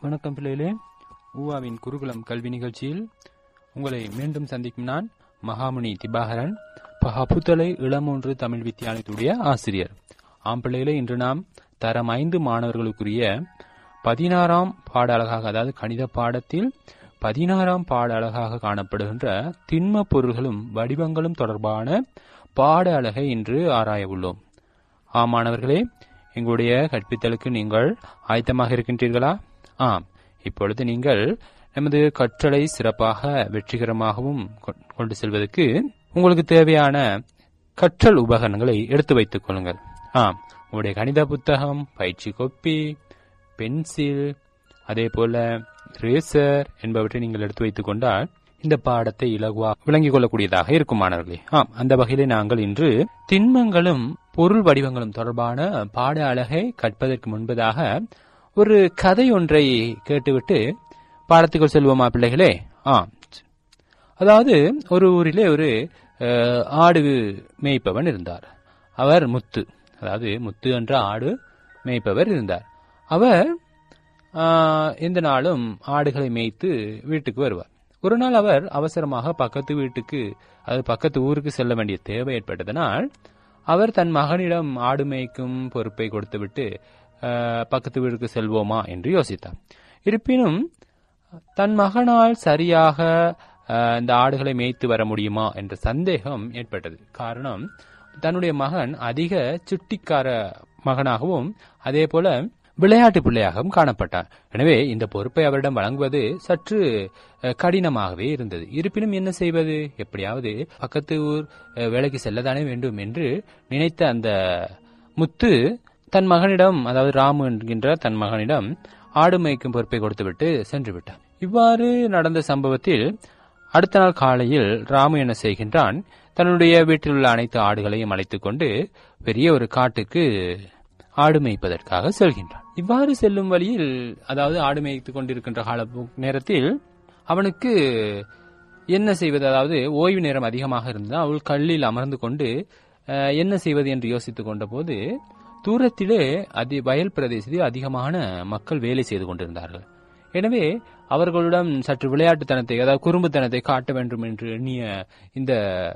வணக்கம் பிள்ளைகளே ஊவாவின் குருகுலம் கல்வி நிகழ்ச்சியில் உங்களை மீண்டும் சந்திக்கும் நான் மகாமுனி திபாகரன் பஹபுத்தலை இளமொன்று தமிழ் வித்தியாலயத்துடைய ஆசிரியர் ஆம் பிள்ளைகளே இன்று நாம் தரம் ஐந்து மாணவர்களுக்குரிய பதினாறாம் பாட அழகாக அதாவது கணித பாடத்தில் பதினாறாம் பாட அழகாக காணப்படுகின்ற திண்ம பொருள்களும் வடிவங்களும் தொடர்பான பாட அழகை இன்று ஆராய உள்ளோம் ஆம் மாணவர்களே எங்களுடைய கற்பித்தலுக்கு நீங்கள் ஆயத்தமாக இருக்கின்றீர்களா ஆம் இப்பொழுது நீங்கள் நமது கற்றலை சிறப்பாக வெற்றிகரமாகவும் கொ- கொண்டு செல்வதற்கு உங்களுக்கு தேவையான கற்றல் உபகரணங்களை எடுத்து வைத்துக் கொள்ளுங்கள் ஆம் உங்களுடைய கணித புத்தகம் பயிற்சி கோப்பி பென்சில் அதே போல ரேசர் என்பவற்றை நீங்கள் எடுத்து வைத்துக் கொண்டால் இந்த பாடத்தை இலகுவாக விளங்கிக் கொள்ளக்கூடியதாக இருக்கும் மாணவர்களே ஆம் அந்த வகையிலே நாங்கள் இன்று திண்மங்களும் பொருள் வடிவங்களும் தொடர்பான பாட அழகை கற்பதற்கு முன்பதாக ஒரு கதை ஒன்றை கேட்டுவிட்டு பாடத்துக்குள் செல்வோமா பிள்ளைகளே ஆம் அதாவது ஒரு ஊரிலே ஒரு அஹ், ஆடு மேய்ப்பவன் இருந்தார் அவர் முத்து அதாவது முத்து என்ற ஆடு மேய்ப்பவர் இருந்தார் அவர் ஆஹ், எந்த நாளும் ஆடுகளை மேய்த்து வீட்டுக்கு வருவார் ஒரு நாள் அவர் அவசரமாக பக்கத்து வீட்டுக்கு அது பக்கத்து ஊருக்கு செல்ல வேண்டிய தேவை ஏற்பட்டதனால் அவர் தன் மகனிடம் ஆடு மேய்க்கும் பொறுப்பை கொடுத்துவிட்டு ஆஹ், பக்கத்து வீட்டுக்கு செல்வோமா என்று யோசித்தார் இருப்பினும் தன் மகனால் சரியாக அஹ், இந்த ஆடுகளை மேய்த்து வர முடியுமா என்ற சந்தேகம் ஏற்பட்டது காரணம் தன்னுடைய மகன் அதிக சுட்டிக்கார மகனாகவும் அதே போல விளையாட்டு பிள்ளையாகவும் காணப்பட்டார் எனவே இந்த பொறுப்பை அவரிடம் வழங்குவது சற்று அஹ், கடினமாகவே இருந்தது இருப்பினும் என்ன செய்வது எப்படியாவது பக்கத்து ஊர் அஹ், வேலைக்கு செல்லதானே வேண்டும் என்று நினைத்த அந்த முத்து தன் மகனிடம் அதாவது ராமு என்கின்ற தன் மகனிடம் ஆடு மேய்க்கும் பொறுப்பை கொடுத்துவிட்டு சென்று விட்டார் இவ்வாறு நடந்த சம்பவத்தில் அடுத்த நாள் காலையில் ராமு என்ன செய்கின்றான் தன்னுடைய வீட்டில் உள்ள அனைத்து ஆடுகளையும் அழைத்துக் கொண்டு பெரிய ஒரு காட்டுக்கு ஆடு மேய்ப்பதற்காக செல்கின்றான் இவ்வாறு செல்லும் வழியில் அதாவது ஆடு மேய்த்துக் கொண்டிருக்கின்ற கால நேரத்தில் அவனுக்கு என்ன செய்வது அதாவது ஓய்வு நேரம் அதிகமாக இருந்தால் அவள் கல்லில் அமர்ந்து கொண்டு அஹ், என்ன செய்வது என்று யோசித்துக் கொண்டபோது தூரத்திலே அதி வயல் பிரதேசத்தில் அதிகமான மக்கள் வேலை செய்து கொண்டிருந்தார்கள் எனவே அவர்களிடம் சற்று விளையாட்டுத்தனத்தை அதாவது குறும்புத்தனத்தை காட்ட வேண்டும் என்று எண்ணிய இந்த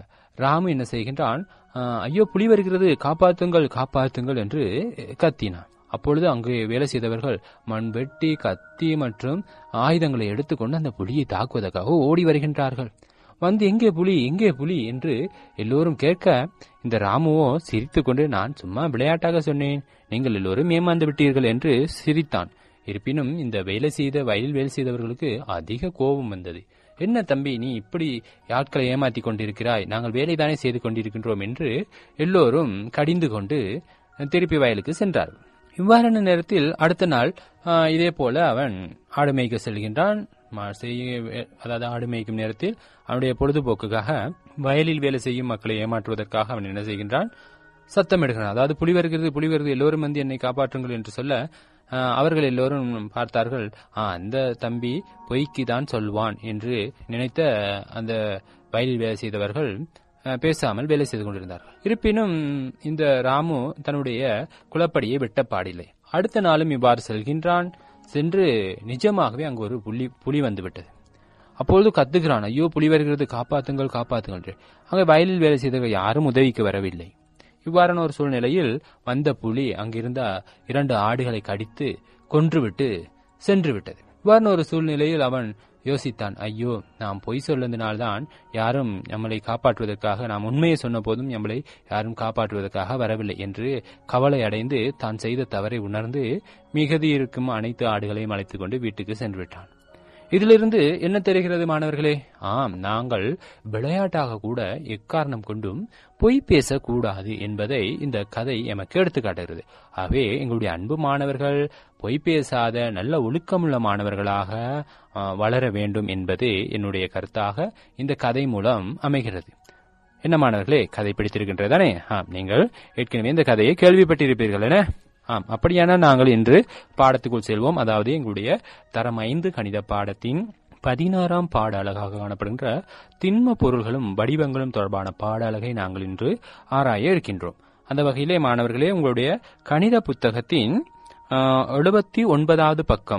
ராமு என்ன செய்கின்றான் "ஆஹ், ஐயோ புலி வருகிறது காப்பாத்துங்கள் காப்பாத்துங்கள் என்று கத்தினான் அப்பொழுது அங்கு வேலை செய்தவர்கள் மண்வெட்டி கத்தி மற்றும் ஆயுதங்களை எடுத்துக்கொண்டு அந்த புலியை தாக்குவதற்காக ஓடி வருகின்றார்கள் வந்து எங்கே புலி எங்கே புலி என்று எல்லோரும் கேட்க இந்த ராமுவோ சிரித்துக்கொண்டு நான் சும்மா விளையாட்டாக சொன்னேன் நீங்கள் எல்லோரும் ஏமாந்து விட்டீர்கள் என்று சிரித்தான் இருப்பினும் இந்த வேலை செய்த வயலில் வேலை செய்தவர்களுக்கு அதிக கோபம் வந்தது என்ன தம்பி நீ இப்படி ஆட்களை ஏமாத்தி கொண்டிருக்கிறாய் நாங்கள் வேலைதானே செய்து கொண்டிருக்கின்றோம் என்று எல்லோரும் கடிந்து கொண்டு திருப்பி வயலுக்கு சென்றார்கள் இவ்வாறான நேரத்தில் அடுத்த நாள் ஆஹ், இதே போல அவன் ஆடு மேய்க்க செல்கின்றான் ம- செய்ய- அதாவது ஆடு மேய்க்கும் நேரத்தில் அவனுடைய பொழுதுபோக்குக்காக வயலில் வேலை செய்யும் மக்களை ஏமாற்றுவதற்காக அவன் என்ன செய்கின்றான் சத்தமிடுகிறான் அதாவது புலி வருகிறது புலி வருகிறது எல்லோரும் வந்து என்னை காப்பாற்றுங்கள் என்று சொல்ல ஆஹ், அவர்கள் எல்லோரும் பார்த்தார்கள் "ஆ, அந்த தம்பி பொய்க்கு தான் சொல்வான் என்று நினைத்த அந்த வயலில் வேலை செய்தவர்கள் அஹ், பேசாமல் வேலை செய்து கொண்டிருந்தார்கள் இருப்பினும் இந்த ராமு தன்னுடைய குலப்படியை வெட்டப்பாடில்லை அடுத்த நாளும் இவ்வாறு செல்கின்றான் சென்று நிஜமாகவே அங்கு ஒரு புலி புலி வந்து விட்டது அப்பொழுது கத்துகிறான் ஐயோ புலி வருகிறது காப்பாத்துங்கள் காப்பாத்துங்கள் என்று அங்கே வயலில் வேலை செய்தவர்கள் யாரும் உதவிக்கு வரவில்லை இவ்வாறான ஒரு சூழ்நிலையில் வந்த புலி அங்கிருந்த இரண்டு ஆடுகளை கடித்து கொன்றுவிட்டு சென்று விட்டது இவ்வாறான ஒரு சூழ்நிலையில் அவன் யோசித்தான் ஐயோ நாம் பொய் சொன்னதினால்தான் யாரும் நம்மளை காப்பாற்றுவதற்காக நாம் உண்மையை சொன்ன போதும் நம்மளை யாரும் காப்பாற்றுவதற்காக வரவில்லை என்று கவலை அடைந்து தான் செய்த தவறை உணர்ந்து மிகுதி இருக்கும் அனைத்து ஆடுகளையும் அழைத்துக் கொண்டு வீட்டுக்கு சென்று விட்டான் இதிலிருந்து என்ன தெரிகிறது மாணவர்களே ஆம் நாங்கள் விளையாட்டாக கூட எக்காரணம் கொண்டும் பொய் பேசக்கூடாது என்பதை இந்த கதை எமக்கு எடுத்துக்காட்டுகிறது ஆகவே எங்களுடைய அன்பு மாணவர்கள் பொய் பேசாத நல்ல ஒழுக்கமுள்ள மாணவர்களாக ஆ, வளர வேண்டும் என்பது என்னுடைய கருத்தாக இந்த கதை மூலம் அமைகிறது என்ன மாணவர்களே கதை பிடித்திருக்கின்றதானே ஆம் நீங்கள் ஏற்கனவே இந்த கதையை கேள்விப்பட்டிருப்பீர்கள் என ஆம் அப்படியானால் நாங்கள் இன்று பாடத்துக்குள் செல்வோம் அதாவது எங்களுடைய தரம் ஐந்து கணித பாடத்தின் பதினாறாம் பாட அழகாக காணப்படுகின்ற திண்ம பொருள்களும் வடிவங்களும் தொடர்பான பாட அழகை நாங்கள் இன்று ஆராய இருக்கின்றோம் அந்த வகையிலே மாணவர்களே உங்களுடைய கணித புத்தகத்தின் எழுபத்தி ஒன்பதாவது பக்கம்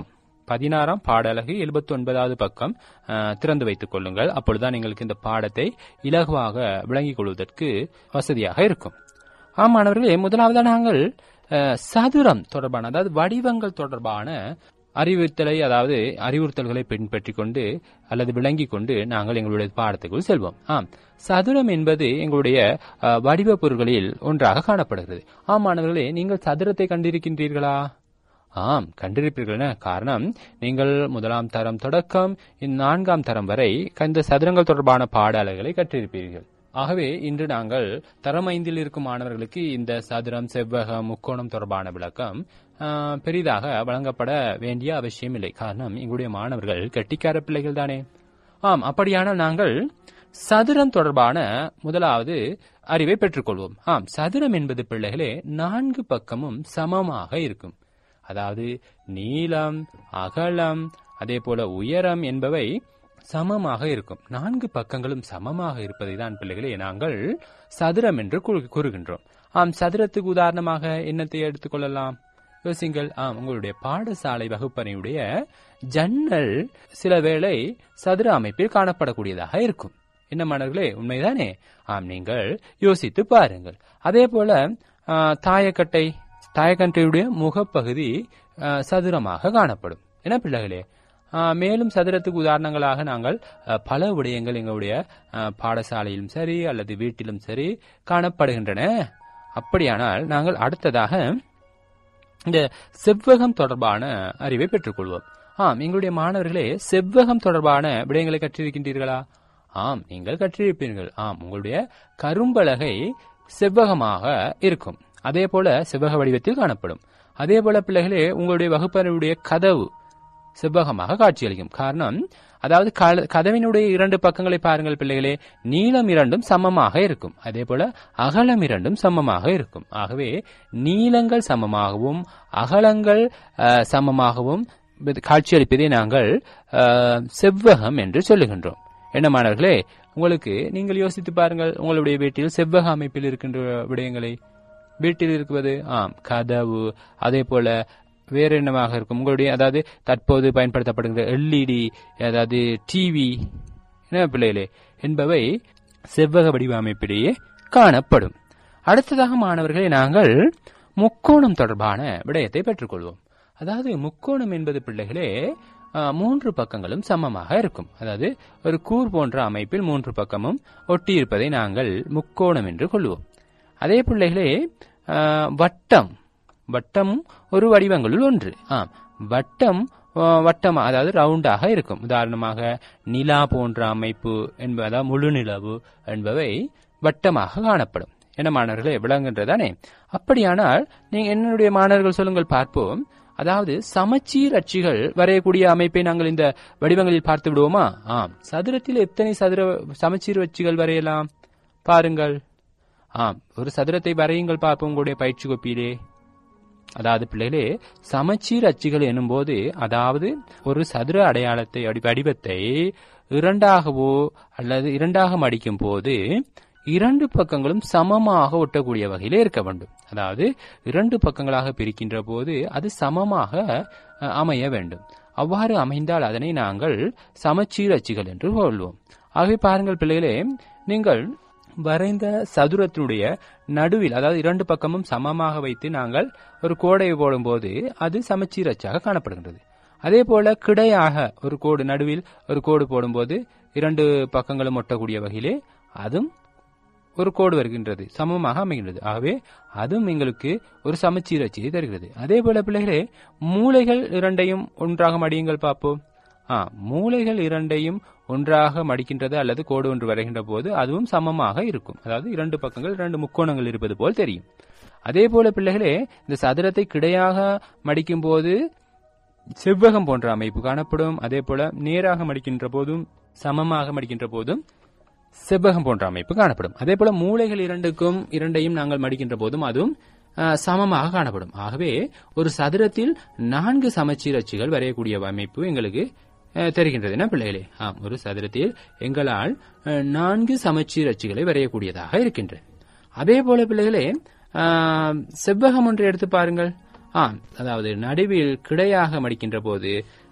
பதினாறாம் பாடலகு எழுபத்தி ஒன்பதாவது பக்கம் அஹ், திறந்து வைத்துக் கொள்ளுங்கள் அப்பொழுதுதான் எங்களுக்கு இந்த பாடத்தை இலகுவாக விளங்கிக் கொள்வதற்கு வசதியாக இருக்கும் ஆம் மாணவர்களே முதலாவதாக நாங்கள் அஹ், சதுரம் தொடர்பான அதாவது வடிவங்கள் தொடர்பான அறிவுறுத்தலை அதாவது அறிவுறுத்தல்களை பின்பற்றிக் கொண்டு அல்லது விளங்கிக் கொண்டு நாங்கள் எங்களுடைய பாடத்துக்குள் செல்வோம் ஆம் சதுரம் என்பது எங்களுடைய அஹ், வடிவப் பொருட்களில் ஒன்றாக காணப்படுகிறது ஆம் மாணவர்களே நீங்கள் சதுரத்தை கண்டிருக்கின்றீர்களா ஆம் கண்டிருப்பீர்கள் என காரணம் நீங்கள் முதலாம் தரம் தொடக்கம் இந்த நான்காம் தரம் வரை இந்த சதுரங்கள் தொடர்பான பாடல்களை கற்றிருப்பீர்கள் ஆகவே இன்று நாங்கள் தரம் ஐந்தில் இருக்கும் மாணவர்களுக்கு இந்த சதுரம் செவ்வகம் முக்கோணம் தொடர்பான விளக்கம் ஆ, பெரிதாக வழங்கப்பட வேண்டிய அவசியம் இல்லை காரணம் எங்களுடைய மாணவர்கள் கெட்டிக்கார பிள்ளைகள் தானே ஆம் அப்படியானால் நாங்கள் சதுரம் தொடர்பான முதலாவது அறிவை பெற்றுக்கொள்வோம் ஆம் சதுரம் என்பது பிள்ளைகளே நான்கு பக்கமும் சமமாக இருக்கும் அதாவது நீளம் அகலம் அதே போல உயரம் என்பவை சமமாக இருக்கும் நான்கு பக்கங்களும் சமமாக இருப்பதை தான் பிள்ளைகளே நாங்கள் சதுரம் என்று கூறு- கூறுகின்றோம் ஆம் சதுரத்துக்கு உதாரணமாக என்னத்தை எடுத்துக்கொள்ளலாம் யோசிங்கள் ஆம் உங்களுடைய பாடசாலை வகுப்பறையுடைய ஜன்னல் சில வேளை சதுர அமைப்பில் காணப்படக்கூடியதாக இருக்கும் என்ன மாணவர்களே உண்மைதானே ஆம் நீங்கள் யோசித்து பாருங்கள் அதே போல ஆ, தாயக்கட்டை தாயக்கட்டையுடைய முகப்பகுதி ஆ, சதுரமாக காணப்படும் என்ன பிள்ளைகளே ஆ, மேலும் சதுரத்துக்கு உதாரணங்களாக நாங்கள் அ, பல விடயங்கள் எங்களுடைய அ, பாடசாலையிலும் சரி அல்லது வீட்டிலும் சரி காணப்படுகின்றன அப்படியானால் நாங்கள் அடுத்ததாக இந்த செவ்வகம் தொடர்பான அறிவை பெற்றுக்கொள்வோம் ஆம் எங்களுடைய மாணவர்களே செவ்வகம் தொடர்பான விடயங்களை கற்றிருக்கின்றீர்களா ஆம் நீங்கள் கற்றிருப்பீர்கள் ஆம் உங்களுடைய கரும்பலகை செவ்வகமாக இருக்கும் அதே போல செவ்வக வடிவத்தில் காணப்படும் அதே போல பிள்ளைகளே உங்களுடைய வகுப்பறையுடைய கதவு செவ்வகமாக காட்சியளிக்கும் காரணம் அதாவது க- கதவினுடைய இரண்டு பக்கங்களை பாருங்கள் பிள்ளைகளே நீளம் இரண்டும் சமமாக இருக்கும் அதே போல அகலம் இரண்டும் சமமாக இருக்கும் ஆகவே நீளங்கள் சமமாகவும் அகலங்கள் அஹ், சமமாகவும் இது காட்சியளிப்பதை நாங்கள் அஹ், செவ்வகம் என்று சொல்லுகின்றோம் என்ன மாணவர்களே உங்களுக்கு நீங்கள் யோசித்து பாருங்கள் உங்களுடைய வீட்டில் செவ்வக அமைப்பில் இருக்கின்ற விடயங்களை வீட்டில் இருக்குவது ஆம் கதவு அதே போல வேற என்னவாக இருக்கும் உங்களுடைய அதாவது தற்போது பயன்படுத்தப்படுகின்ற எல்இடி அதாவது டிவி என்ன பிள்ளைகளே என்பவை செவ்வக வடிவமைப்பிலேயே காணப்படும் அடுத்ததாக மாணவர்களே நாங்கள் முக்கோணம் தொடர்பான விடயத்தை பெற்றுக்கொள்வோம் அதாவது முக்கோணம் என்பது பிள்ளைகளே ஆ, மூன்று பக்கங்களும் சமமாக இருக்கும் அதாவது ஒரு கூர் போன்ற அமைப்பில் மூன்று பக்கமும் ஒட்டியிருப்பதை நாங்கள் முக்கோணம் என்று கொள்வோம் அதே பிள்ளைகளே ஆ, வட்டம் வட்டம் ஒரு வடிவங்களுள் ஒன்று ஆம் வட்டம் ஆ, வட்டம் அதாவது ரவுண்டாக இருக்கும் உதாரணமாக நிலா போன்ற அமைப்பு என்ப அதாவது முழு நிலவு என்பவை வட்டமாக காணப்படும் என்ன மாணவர்களே விளங்குன்றதானே அப்படியானால் நீங்க என்னுடைய மாணவர்கள் சொல்லுங்கள் பார்ப்போம் அதாவது சமச்சீர் அச்சுகள் வரையக்கூடிய அமைப்பை நாங்கள் இந்த வடிவங்களில் பார்த்து விடுவோமா ஆம் சதுரத்தில் எத்தனை சதுர சமச்சீர் அச்சுகள் வரையலாம் பாருங்கள் ஆம் ஒரு சதுரத்தை வரையுங்கள் பார்ப்போம் உங்களுடைய பயிற்சி கோப்பியிலே அதாவது பிள்ளைகளே சமச்சீர் அச்சுகள் எனும்போது அதாவது ஒரு சதுர அடையாளத்தை அடி- வடிவத்தை இரண்டாகவோ அல்லது இரண்டாக மடிக்கும் போது இரண்டு பக்கங்களும் சமமாக ஒட்டக்கூடிய வகையிலே இருக்க வேண்டும் அதாவது இரண்டு பக்கங்களாக பிரிக்கின்ற போது அது சமமாக அஹ், அமைய வேண்டும் அவ்வாறு அமைந்தால் அதனை நாங்கள் சமச்சீர் அச்சுகள் என்று கொள்வோம் ஆகவே பாருங்கள் பிள்ளைகளே நீங்கள் வரைந்த சதுரத்தினுடைய நடுவில் அதாவது இரண்டு பக்கமும் சமமாக வைத்து நாங்கள் ஒரு கோடை போடும்போது அது சமச்சீர் அச்சாக காணப்படுகின்றது அதே போல கிடையாக ஒரு கோடு நடுவில் ஒரு கோடு போடும்போது இரண்டு பக்கங்களும் ஒட்டக்கூடிய வகையிலே அதுவும் ஒரு கோடு வருகின்றது சமமாக அமைகின்றது ஆகவே அதுவும் எங்களுக்கு ஒரு சமச்சீர் அச்சியை தருகிறது அதே போல பிள்ளைகளே மூளைகள் இரண்டையும் ஒன்றாக மடியுங்கள் பார்ப்போம் ஆ மூளைகள் இரண்டையும் ஒன்றாக மடிக்கின்றது அல்லது கோடு ஒன்று வரைகின்ற போது அதுவும் சமமாக இருக்கும் அதாவது இரண்டு பக்கங்கள் இரண்டு முக்கோணங்கள் இருப்பது போல் தெரியும் அதே போல பிள்ளைகளே இந்த சதுரத்தை கிடையாக மடிக்கும் போது செவ்வகம் போன்ற அமைப்பு காணப்படும் அதே போல நேராக மடிக்கின்ற போதும் சமமாக மடிக்கின்ற போதும் செவ்வகம் போன்ற அமைப்பு காணப்படும் அதே போல மூளைகள் இரண்டுக்கும் இரண்டையும் நாங்கள் மடிக்கின்ற போதும் அதுவும் ஆ, சமமாக காணப்படும் ஆகவே ஒரு சதுரத்தில் நான்கு சமச்சீர் அச்சுகள் வரையக்கூடிய அமைப்பு எங்களுக்கு ஆ, தெரிகின்றது என்ன பிள்ளைகளே ஆம் ஒரு சதுரத்தில் எங்களால் ஆ, நான்கு சமச்சீர் அச்சுகளை வரையக்கூடியதாக இருக்கின்றது அதே போல பிள்ளைகளே ஆ, செவ்வகம் ஒன்று எடுத்து பாருங்கள் ஆம் அதாவது நடுவில் கிடையாக மடிக்கின்ற போது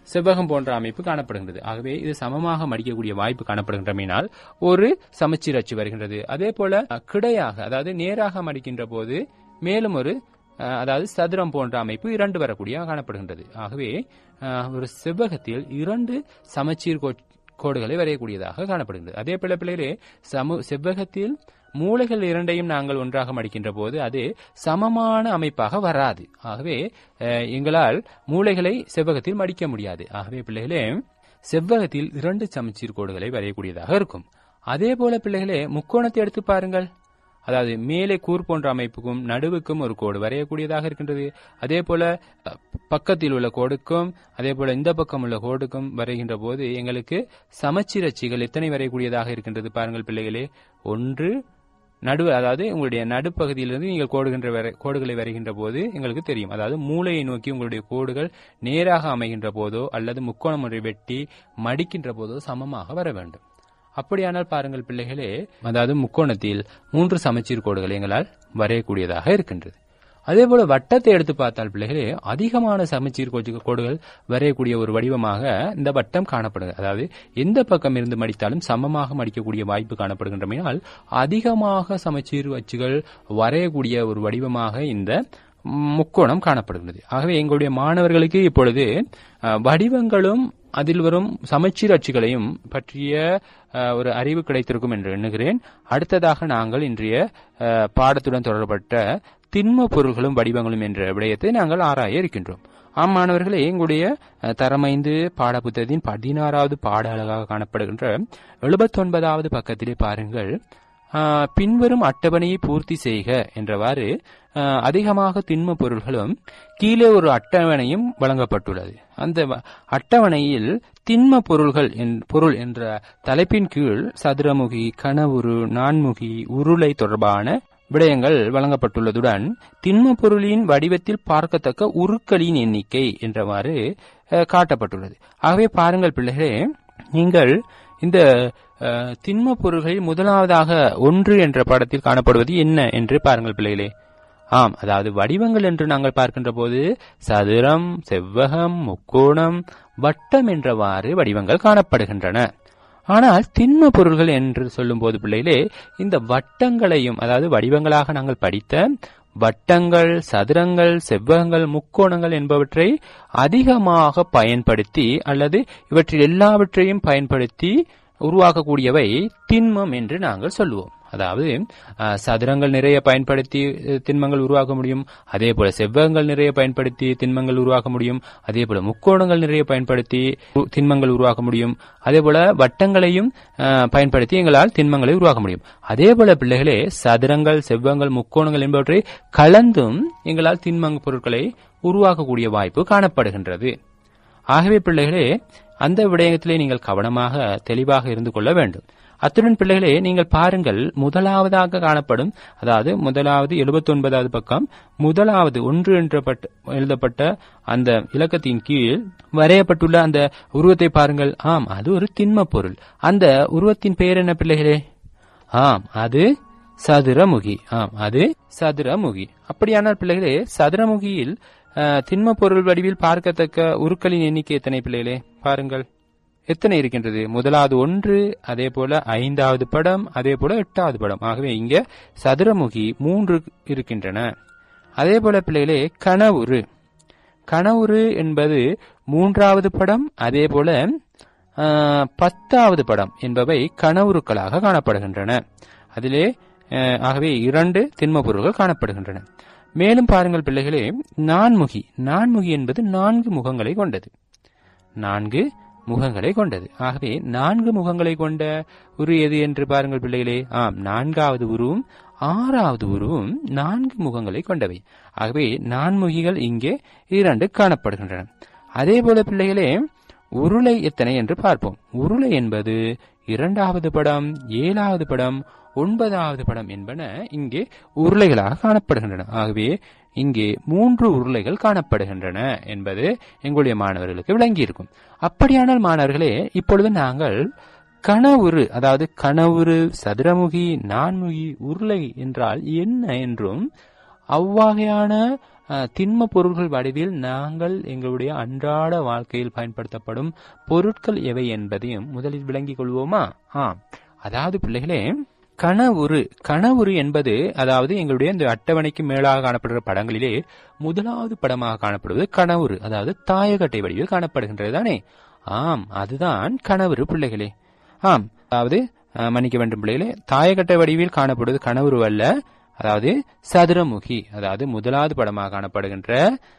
செவ்வகம் போன்ற அமைப்பு காணப்படுகின்றது ஆகவே இது சமமாக மடிக்கக்கூடிய வாய்ப்பு காணப்படுகின்றமையினால் ஒரு சமச்சீர் அச்சு வருகின்றது அதே போல அஹ், கிடையாக அதாவது நேராக மடிக்கின்ற போது மேலும் ஒரு அஹ், அதாவது சதுரம் போன்ற அமைப்பு இரண்டு வரக்கூடிய காணப்படுகின்றது ஆகவே அஹ், ஒரு செவ்வகத்தில் இரண்டு சமச்சீர் கோ- கோடுகளை வரையக்கூடியதாக காணப்படுகின்றது அதே போல பிள்ளைகளே சமு செவ்வகத்தில் மூலைகள் இரண்டையும் நாங்கள் ஒன்றாக மடிக்கின்ற போது அது சமமான அமைப்பாக வராது ஆகவே அஹ், எங்களால் மூலைகளை செவ்வகத்தில் மடிக்க முடியாது ஆகவே பிள்ளைகளே செவ்வகத்தில் இரண்டு சமச்சீர் கோடுகளை வரையக்கூடியதாக இருக்கும் அதே போல பிள்ளைகளே முக்கோணத்தை எடுத்து பாருங்கள் அதாவது மேலே கூர் போன்ற அமைப்புக்கும் நடுவுக்கும் ஒரு கோடு வரையக்கூடியதாக இருக்கின்றது அதே போல அஹ், பக்கத்தில் உள்ள கோடுக்கும் அதே போல இந்த பக்கம் உள்ள கோடுக்கும் வரைகின்ற போது எங்களுக்கு சமச்சீரச்சிகள் எத்தனை வரையக்கூடியதாக இருக்கின்றது பாருங்கள் பிள்ளைகளே ஒன்று நடுவு அதாவது உங்களுடைய நடுப்பகுதியிலிருந்து நீங்கள் கோடுகின்ற வரை- கோடுகளை வரைகின்ற போது எங்களுக்கு தெரியும் அதாவது மூளையை நோக்கி உங்களுடைய கோடுகள் நேராக அமைகின்ற போதோ அல்லது முக்கோணம் ஒன்றை வெட்டி மடிக்கின்ற போதோ சமமாக வர வேண்டும் அப்படியானால் பாருங்கள் பிள்ளைகளே அதாவது முக்கோணத்தில் மூன்று சமச்சீர் கோடுகள் எங்களால் வரையக்கூடியதாக இருக்கின்றது அதே போல வட்டத்தை எடுத்து பார்த்தால் பிள்ளைகளே அதிகமான சமச்சீர் கோச்சு- கோடுகள் வரையக்கூடிய ஒரு வடிவமாக இந்த வட்டம் காணப்படுது அதாவது எந்த பக்கம் இருந்து மடித்தாலும் சமமாக மடிக்கக்கூடிய வாய்ப்பு காணப்படுகின்றமையால் அதிகமாக சமச்சீர் அச்சுகள் வரையக்கூடிய ஒரு வடிவமாக இந்த முக்கோணம் காணப்படுகிறது ஆகவே எங்களுடைய மாணவர்களுக்கு இப்பொழுது அஹ், வடிவங்களும் அதில் வரும் சமச்சீர் அச்சுகளையும் பற்றிய அஹ், ஒரு அறிவு கிடைத்திருக்கும் என்று எண்ணுகிறேன் அடுத்ததாக நாங்கள் இன்றைய அஹ், பாடத்துடன் தொடர்பட்ட திண்ம பொருள்களும் வடிவங்களும் என்ற விடயத்தை நாங்கள் ஆராய இருக்கின்றோம் ஆம் மாணவர்களே எங்களுடைய அஹ், தரமைந்து பாடப்புத்தகத்தின் பதினாறாவது பாட அழகாக காணப்படுகின்ற எழுபத்தொன்பதாவது பக்கத்திலே பாருங்கள் ஆஹ், பின்வரும் அட்டவணையை பூர்த்தி செய்க என்றவாறு ஆஹ், அதிகமாக திண்ம பொருள்களும் கீழே ஒரு அட்டவணையும் வழங்கப்பட்டுள்ளது அந்த வ- அட்டவணையில் திண்ம பொருள்கள் என்- பொருள் என்ற தலைப்பின் கீழ் சதுரமுகி கனவுரு நான்முகி உருளை தொடர்பான விடயங்கள் வழங்கப்பட்டுள்ளதுடன் திண்ம பொருளின் வடிவத்தில் பார்க்கத்தக்க உருக்களின் எண்ணிக்கை என்றவாறு அஹ், காட்டப்பட்டுள்ளது ஆகவே பாருங்கள் பிள்ளைகளே நீங்கள் இந்த அஹ், திண்ம பொருள்களில் முதலாவதாக ஒன்று என்ற படத்தில் காணப்படுவது என்ன என்று பாருங்கள் பிள்ளைகளே ஆம் அதாவது வடிவங்கள் என்று நாங்கள் பார்க்கின்ற போது சதுரம் செவ்வகம் முக்கோணம் வட்டம் என்றவாறு வடிவங்கள் காணப்படுகின்றன ஆனால் திண்ம பொருள்கள் என்று சொல்லும்போது பிள்ளைகளே இந்த வட்டங்களையும் அதாவது வடிவங்களாக நாங்கள் படித்த வட்டங்கள் சதுரங்கள் செவ்வகங்கள் முக்கோணங்கள் என்பவற்றை அதிகமாக பயன்படுத்தி அல்லது இவற்றில் எல்லாவற்றையும் பயன்படுத்தி உருவாக்கக்கூடியவை திண்மம் என்று நாங்கள் சொல்லுவோம் அதாவது அஹ், சதுரங்கள் நிறைய பயன்படுத்தி அஹ், திண்மங்கள் உருவாக்க முடியும் அதே போல செவ்வகங்கள் நிறைய பயன்படுத்தி திண்மங்கள் உருவாக்க முடியும் அதே போல முக்கோணங்கள் நிறைய பயன்படுத்தி உ- திண்மங்கள் உருவாக்க முடியும் அதே போல வட்டங்களையும் அஹ், பயன்படுத்தி எங்களால் திண்மங்களை உருவாக்க முடியும் அதே போல பிள்ளைகளே சதுரங்கள் செவ்வகங்கள் முக்கோணங்கள் என்பவற்றை கலந்தும் எங்களால் திண்மங்க பொருட்களை உருவாக்கக்கூடிய வாய்ப்பு காணப்படுகின்றது ஆகவே பிள்ளைகளே அந்த விடயத்திலே நீங்கள் கவனமாக தெளிவாக இருந்து கொள்ள வேண்டும் அத்துடன் பிள்ளைகளே நீங்கள் பாருங்கள் முதலாவதாக காணப்படும் அதாவது முதலாவது 79வது பக்கம் முதலாவது ஒன்று என்ற பட்ட- எழுதப்பட்ட அந்த இலக்கத்தின் கீழ் வரையப்பட்டுள்ள அந்த உருவத்தை பாருங்கள் ஆம் அது ஒரு திண்ம பொருள் அந்த உருவத்தின் பெயர் என்ன பிள்ளைகளே ஆம் அது சதுரமுகி ஆம் அது சதுரமுகி அப்படியானால் பிள்ளைகளே சதுரமுகியில் அஹ், திண்ம பொருள் வடிவில் பார்க்கத்தக்க உருக்களின் எண்ணிக்கை எத்தனை பிள்ளைகளே பாருங்கள் எத்தனை இருக்கின்றது முதலாவது ஒன்று அதே போல ஐந்தாவது படம் அதே போல எட்டாவது படம் ஆகவே இங்க சதுரமுகி மூன்று இருக்கின்றன அதே போல பிள்ளைகளே கனவுரு கனவுரு என்பது மூன்றாவது படம் அதே போல ஆஹ், பத்தாவது படம் என்பவை கனவுருக்களாக காணப்படுகின்றன அதிலே ஆஹ், ஆகவே இரண்டு திண்ம பொருள்கள் காணப்படுகின்றன மேலும் பாருங்கள் பிள்ளைகளே நான்முகி நான்முகி என்பது நான்கு முகங்களை கொண்டது நான்கு முகங்களை கொண்டது ஆகவே நான்கு முகங்களை கொண்ட உரு எது என்று பாருங்கள் பிள்ளைகளே ஆம் நான்காவது உருவும் ஆறாவது உருவும் நான்கு முகங்களை கொண்டவை ஆகவே நான்முகிகள் இங்கே இரண்டு காணப்படுகின்றன அதே போல பிள்ளைகளே உருளை எத்தனை என்று பார்ப்போம் உருளை என்பது இரண்டாவது படம் ஏழாவது படம் ஒன்பதாவது படம் என்பன இங்கே உருளைகளாக காணப்படுகின்றன ஆகவே இங்கே மூன்று உருளைகள் காணப்படுகின்றன என்பது எங்களுடைய மாணவர்களுக்கு விளங்கியிருக்கும் அப்படியானால் மாணவர்களே இப்பொழுது நாங்கள் கனவுரு அதாவது கனவுரு சதுரமுகி நான்முகி உருளை என்றால் என்ன என்றும் அவ்வகையான அஹ், திண்ம பொருள்கள் வடிவில் நாங்கள் எங்களுடைய அன்றாட வாழ்க்கையில் பயன்படுத்தப்படும் பொருட்கள் எவை என்பதையும் முதலில் விளங்கிக் கொள்வோமா ஆம் அதாவது பிள்ளைகளே கனவுரு கனவுரு என்பது அதாவது எங்களுடைய இந்த அட்டவணைக்கு மேலாக காணப்படுகிற படங்களிலே முதலாவது படமாக காணப்படுவது கனவுரு அதாவது தாயகட்டை வடிவில் காணப்படுகின்றது தானே ஆம் அதுதான் கனவுரு பிள்ளைகளே ஆம் அதாவது அஹ், மன்னிக்க வேண்டும் பிள்ளைகளே தாயகட்டை வடிவில் காணப்படுவது கனவுரு அல்ல அதாவது சதுரமுகி அதாவது முதலாவது படமாக காணப்படுகின்ற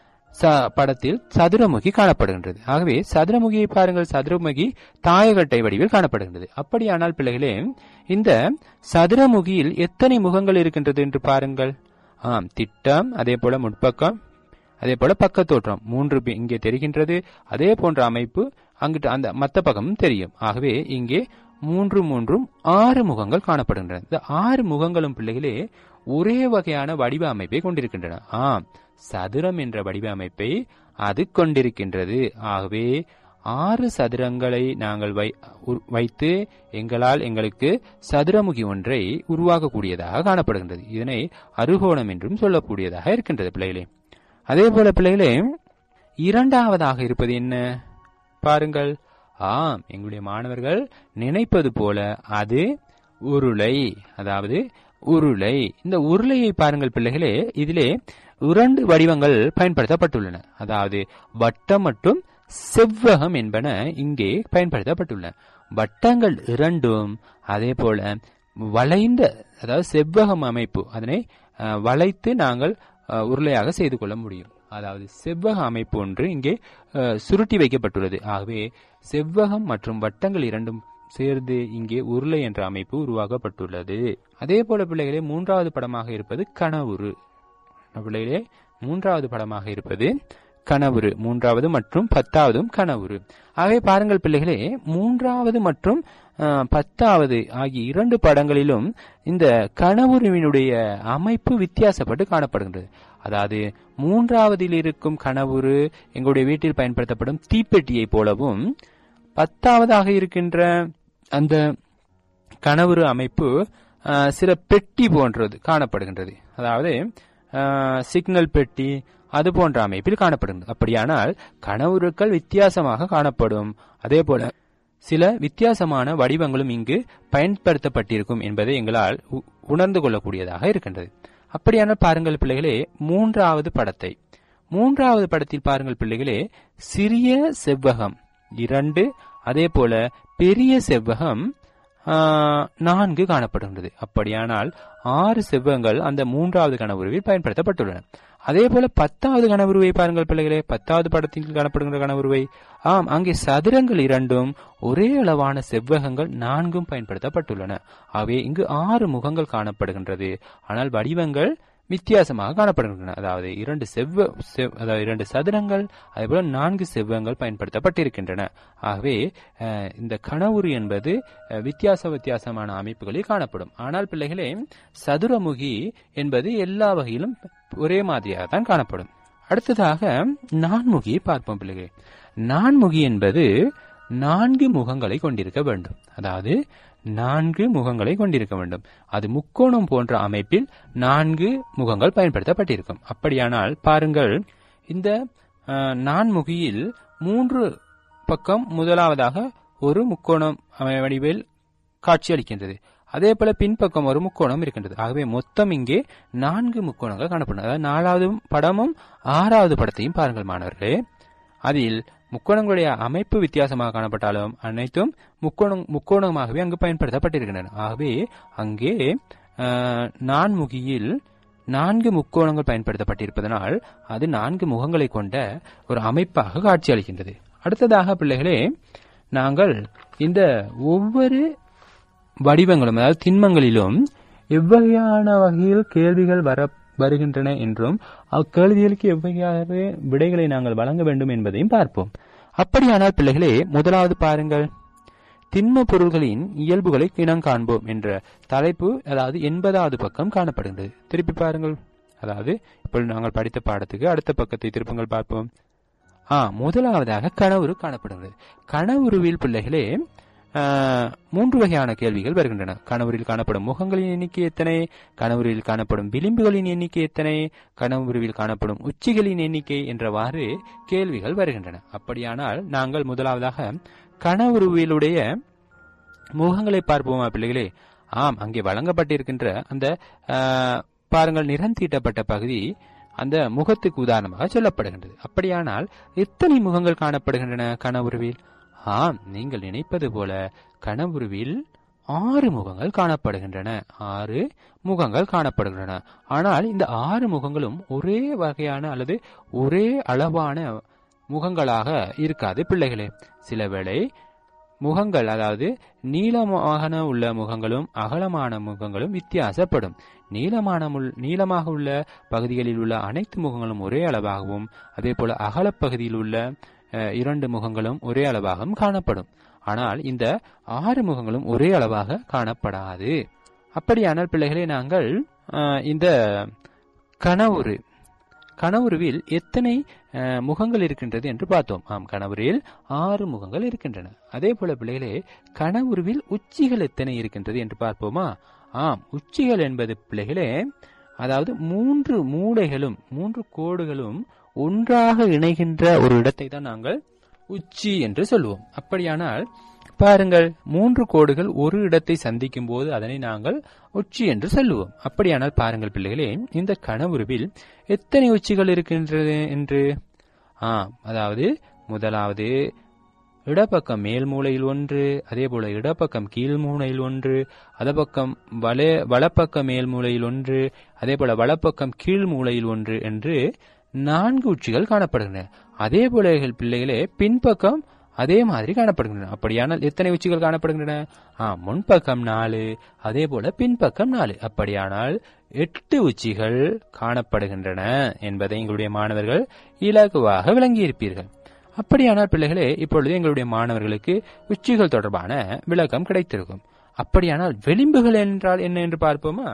ச- படத்தில் சதுரமுகி காணப்படுகின்றது ஆகவே சதுரமுகியை பாருங்கள் சதுரமுகி தாயகட்டை வடிவில் காணப்படுகின்றது அப்படியானால் பிள்ளைகளே இந்த சதுரமுகியில் எத்தனை முகங்கள் இருக்கின்றது என்று பாருங்கள் ஆம் திட்டம் அதே போல முற்பக்கம் அதே போல பக்கத்தோற்றம் மூன்று பி- இங்கே தெரிகின்றது அதே போன்ற அமைப்பு அங்கிட்டு அந்த மத்த பக்கமும் தெரியும் ஆகவே இங்கே மூன்று மூன்றும் ஆறு முகங்கள் காணப்படுகின்றன இந்த ஆறு முகங்களும் பிள்ளைகளே ஒரே வகையான வடிவ அமைப்பை கொண்டிருக்கின்றன ஆம் சதுரம் என்ற வடிவ அமைப்பை அது கொண்டிருக்கின்றது ஆகவே ஆறு சதுரங்களை நாங்கள் வை உரு- வைத்து எங்களால் எங்களுக்கு சதுரமுகி ஒன்றை உருவாக்கக்கூடியதாக காணப்படுகின்றது இதனை அருகோணம் என்றும் சொல்லக்கூடியதாக இருக்கின்றது பிள்ளைகளே அதே போல பிள்ளைகளே இரண்டாவதாக இருப்பது என்ன பாருங்கள் ஆம் எங்களுடைய மாணவர்கள் நினைப்பது போல அது உருளை அதாவது உருளை இந்த உருளையை பாருங்கள் பிள்ளைகளே இதிலே இரண்டு வடிவங்கள் பயன்படுத்தப்பட்டுள்ளன அதாவது வட்டம் மற்றும் செவ்வகம் என்பன இங்கே பயன்படுத்தப்பட்டுள்ளன வட்டங்கள் இரண்டும் அதே போல வளைந்த அதாவது செவ்வகம் அமைப்பு அதனை அஹ், வளைத்து நாங்கள் அஹ், உருளையாக செய்து கொள்ள முடியும் அதாவது செவ்வக அமைப்பு ஒன்று இங்கே அஹ், சுருட்டி வைக்கப்பட்டுள்ளது ஆகவே செவ்வகம் மற்றும் வட்டங்கள் இரண்டும் சேர்ந்து இங்கே உருளை என்ற அமைப்பு உருவாக்கப்பட்டுள்ளது அதே போல பிள்ளைகளே மூன்றாவது படமாக இருப்பது கனவுரு பிள்ளைகளே மூன்றாவது படமாக இருப்பது கனவுரு மூன்றாவது மற்றும் பத்தாவதும் கனவுரு ஆகவே பாருங்கள் பிள்ளைகளே மூன்றாவது மற்றும் அஹ், பத்தாவது ஆகிய இரண்டு படங்களிலும் இந்த கனவுருவினுடைய அமைப்பு வித்தியாசப்பட்டு காணப்படுகின்றது அதாவது மூன்றாவதில் இருக்கும் கனவுரு எங்களுடைய வீட்டில் பயன்படுத்தப்படும் தீப்பெட்டியை போலவும் பத்தாவதாக இருக்கின்ற அந்த கனவுரு அமைப்பு அஹ், சில பெட்டி போன்றது காணப்படுகின்றது அதாவது அஹ், சிக்னல் பெட்டி அது போன்ற அமைப்பில் காணப்படுகிறது அப்படியானால் கனவுருக்கள் வித்தியாசமாக காணப்படும் அதே போல சில வித்தியாசமான வடிவங்களும் இங்கு பயன்படுத்தப்பட்டிருக்கும் என்பதை எங்களால் உ- உணர்ந்து கொள்ளக்கூடியதாக இருக்கின்றது அப்படியானால் பாருங்கள் பிள்ளைகளே மூன்றாவது படத்தை மூன்றாவது படத்தில் பாருங்கள் பிள்ளைகளே சிறிய செவ்வகம் இரண்டு அதே போல பெரிய செவ்வகம் ஆ, நான்கு காணப்படுகின்றது அப்படியானால் ஆறு செவ்வகங்கள் அந்த மூன்றாவது கனவுருவில் பயன்படுத்தப்பட்டுள்ளன அதே போல பத்தாவது கனவுருவை பாருங்கள் பிள்ளைகளே பத்தாவது படத்தில் காணப்படுகின்ற கனவுருவை ஆம் அங்கே சதுரங்கள் இரண்டும் ஒரே அளவான செவ்வகங்கள் நான்கும் பயன்படுத்தப்பட்டுள்ளன ஆகவே இங்கு ஆறு முகங்கள் காணப்படுகின்றது ஆனால் வடிவங்கள் வித்தியாசமாக காணப்படுகின்றன அதாவது இரண்டு செவ்வ செவ்- அதாவது இரண்டு சதுரங்கள் அதேபோல நான்கு செவ்வகங்கள் பயன்படுத்தப்பட்டிருக்கின்றன ஆகவே அஹ், இந்த கனவுரு என்பது அஹ், வித்தியாச வித்தியாசமான அமைப்புகளில் காணப்படும் ஆனால் பிள்ளைகளே சதுரமுகி என்பது எல்லா வகையிலும் ஒரே மாதிரியாக தான் காணப்படும் அடுத்ததாக நான்முகியை பார்ப்போம் பிள்ளைகளே நான்முகி என்பது நான்கு முகங்களை கொண்டிருக்க வேண்டும் அதாவது நான்கு முகங்களை கொண்டிருக்க வேண்டும் அது முக்கோணம் போன்ற அமைப்பில் நான்கு முகங்கள் பயன்படுத்தப்பட்டிருக்கும் அப்படியானால் பாருங்கள் இந்த அஹ், நான்முகியில் மூன்று பக்கம் முதலாவதாக ஒரு முக்கோணம் அமை- வடிவில் காட்சியளிக்கின்றது அதே போல பின்பக்கம் ஒரு முக்கோணம் இருக்கின்றது ஆகவே மொத்தம் இங்கே நான்கு முக்கோணங்கள் காணப்படும் அதாவது நாலாவது படமும் ஆறாவது படத்தையும் பாருங்கள் மாணவர்களே அதில் முக்கோணங்களுடைய அமைப்பு வித்தியாசமாக காணப்பட்டாலும் அனைத்தும் முக்கோணம் முக்கோணமாகவே அங்கு பயன்படுத்தப்பட்டிருக்கின்றன ஆகவே அங்கே அஹ், நான்முகியில் நான்கு முக்கோணங்கள் பயன்படுத்தப்பட்டிருப்பதனால் அது நான்கு முகங்களை கொண்ட ஒரு அமைப்பாக காட்சியளிக்கின்றது அடுத்ததாக பிள்ளைகளே நாங்கள் இந்த ஒவ்வொரு வடிவங்களும் அதாவது திண்மங்களிலும் எவ்வகையான வகையில் கேள்விகள் வர வருகின்றன என்றும் அக்கேள்விகளுக்கு எவ்வகையாக விடைகளை நாங்கள் வழங்க வேண்டும் என்பதையும் பார்ப்போம் அப்படியானால் பிள்ளைகளே முதலாவது பாருங்கள் திண்ம பொருள்களின் இயல்புகளை இனம் காண்போம் என்ற தலைப்பு அதாவது எண்பதாவது பக்கம் காணப்படுகின்றது திருப்பி பாருங்கள் அதாவது இப்பொழுது நாங்கள் படித்த பாடத்துக்கு அடுத்த பக்கத்தை திருப்புங்கள் பார்ப்போம் ஆ முதலாவதாக கனவுரு காணப்படுகிறது கனவுருவில் பிள்ளைகளே ஆஹ், மூன்று வகையான கேள்விகள் வருகின்றன கணவரில் காணப்படும் முகங்களின் எண்ணிக்கை எத்தனை கணவரில் காணப்படும் விளிம்புகளின் எண்ணிக்கை எத்தனை கணவரில் காணப்படும் உச்சிகளின் எண்ணிக்கை என்றவாறு கேள்விகள் வருகின்றன அப்படியானால் நாங்கள் முதலாவதாக கணவருவிலுடைய முகங்களை பார்ப்போமா பிள்ளைகளே ஆம் அங்கே வழங்கப்பட்டிருக்கின்ற அந்த ஆஹ், பாருங்கள் நிறம் தீட்டப்பட்ட பகுதி அந்த முகத்துக்கு உதாரணமாக சொல்லப்படுகின்றது அப்படியானால் எத்தனை முகங்கள் காணப்படுகின்றன கனவுருவில் ஆம் நீங்கள் நினைப்பது போல கனவுருவில் ஆறு முகங்கள் காணப்படுகின்றன ஆறு முகங்கள் காணப்படுகின்றன ஆனால் இந்த ஆறு முகங்களும் ஒரே வகையான அல்லது ஒரே அளவான முகங்களாக இருக்காது பிள்ளைகளே சில வேளை முகங்கள் அதாவது நீளமான உள்ள முகங்களும் அகலமான முகங்களும் வித்தியாசப்படும் நீளமான முள்- நீளமாக உள்ள பகுதிகளில் உள்ள அனைத்து முகங்களும் ஒரே அளவாகவும் அதே போல அகலப்பகுதியில் உள்ள அஹ், இரண்டு முகங்களும் ஒரே அளவாகவும் காணப்படும் ஆனால் இந்த ஆறு முகங்களும் ஒரே அளவாக காணப்படாது அப்படியானால் பிள்ளைகளே நாங்கள் அஹ், இந்த கனவுரு கனவுருவில் எத்தனை அஹ், முகங்கள் இருக்கின்றது என்று பார்த்தோம் ஆம் கனவுரில் ஆறு முகங்கள் இருக்கின்றன அதே போல பிள்ளைகளே கனவுருவில் உச்சிகள் எத்தனை இருக்கின்றது என்று பார்ப்போமா ஆம் உச்சிகள் என்பது பிள்ளைகளே அதாவது மூன்று மூலைகளும் மூன்று கோடுகளும் ஒன்றாக இணைகின்ற ஒரு இடத்தை தான் நாங்கள் உச்சி என்று சொல்லுவோம் அப்படியானால் பாருங்கள் மூன்று கோடுகள் ஒரு இடத்தை சந்திக்கும் போது அதனை நாங்கள் உச்சி என்று சொல்லுவோம் அப்படியானால் பாருங்கள் பிள்ளைகளே இந்த கனவுருவில் எத்தனை உச்சிகள் இருக்கின்றது என்று ஆ அதாவது முதலாவது இடப்பக்கம் மேல் மூலையில் ஒன்று அதே போல இடப்பக்கம் கீழ் மூலையில் ஒன்று அதே பக்கம் வல வலப்பக்க மேல் மூலையில் ஒன்று அதே போல வலப்பக்கம் கீழ் மூலையில் ஒன்று என்று நான்கு உச்சிகள் காணப்படுகின்றன அதே போல பிள்ளைகளே பின்பக்கம் அதே மாதிரி காணப்படுகின்றன அப்படியானால் எத்தனை உச்சிகள் காணப்படுகின்றன ஆ முன்பக்கம் நாலு அதே போல பின்பக்கம் நாலு அப்படியானால் எட்டு உச்சிகள் காணப்படுகின்றன என்பதை எங்களுடைய மாணவர்கள் இலகுவாக விளங்கியிருப்பீர்கள் அப்படியானால் பிள்ளைகளே இப்பொழுது எங்களுடைய மாணவர்களுக்கு உச்சிகள் தொடர்பான விளக்கம் கிடைத்திருக்கும் அப்படியானால் விளிம்புகள் என்றால் என்ன என்று பார்ப்போமா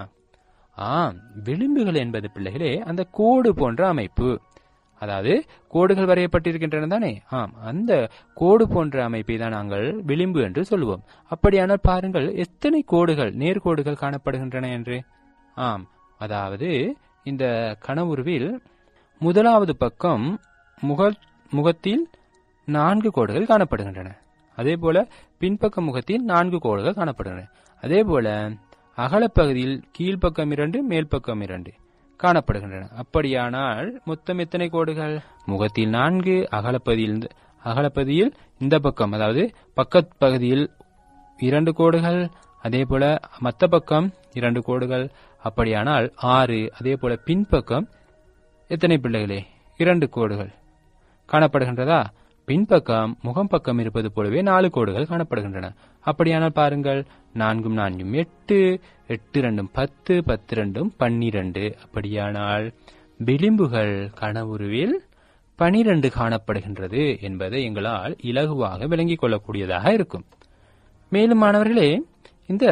ஆம் விளிம்புகள் என்பது பிள்ளைகளே அந்த கோடு போன்ற அமைப்பு அதாவது கோடுகள் வரையப்பட்டிருக்கின்றன தானே ஆம் அந்த கோடு போன்ற அமைப்பை தான் நாங்கள் விளிம்பு என்று சொல்லுவோம் அப்படியானால் பாருங்கள் எத்தனை கோடுகள் நேர்கோடுகள் காணப்படுகின்றன என்று ஆம் அதாவது இந்த கனவுருவில் முதலாவது பக்கம் முக முகத்தில் நான்கு கோடுகள் காணப்படுகின்றன அதே போல பின்பக்க முகத்தில் நான்கு கோடுகள் காணப்படுகின்றன அதே போல அகலப்பகுதியில் கீழ்ப்பக்கம் இரண்டு மேல் பக்கம் இரண்டு காணப்படுகின்றன அப்படியானால் மொத்தம் எத்தனை கோடுகள் முகத்தில் நான்கு அகலப்பகுதியில் அகலப்பகுதியில் இந்த பக்கம் அதாவது பக்கத் பகுதியில் இரண்டு கோடுகள் அதே போல மத்த பக்கம் இரண்டு கோடுகள் அப்படியானால் ஆறு அதே போல பின்பக்கம் எத்தனை பிள்ளைகளே இரண்டு கோடுகள் காணப்படுகின்றதா பின்பக்கம் முகம் பக்கம் இருப்பது போலவே நாலு கோடுகள் காணப்படுகின்றன அப்படியானால் பாருங்கள் நான்கும் நான்கும் எட்டு எட்டு ரெண்டும் பத்து பத்து ரெண்டும் பன்னிரண்டு அப்படியானால் விளிம்புகள் கனவுருவில் பனிரெண்டு காணப்படுகின்றது என்பதை எங்களால் இலகுவாக விளங்கிக் கொள்ளக்கூடியதாக இருக்கும் மேலும் மாணவர்களே இந்த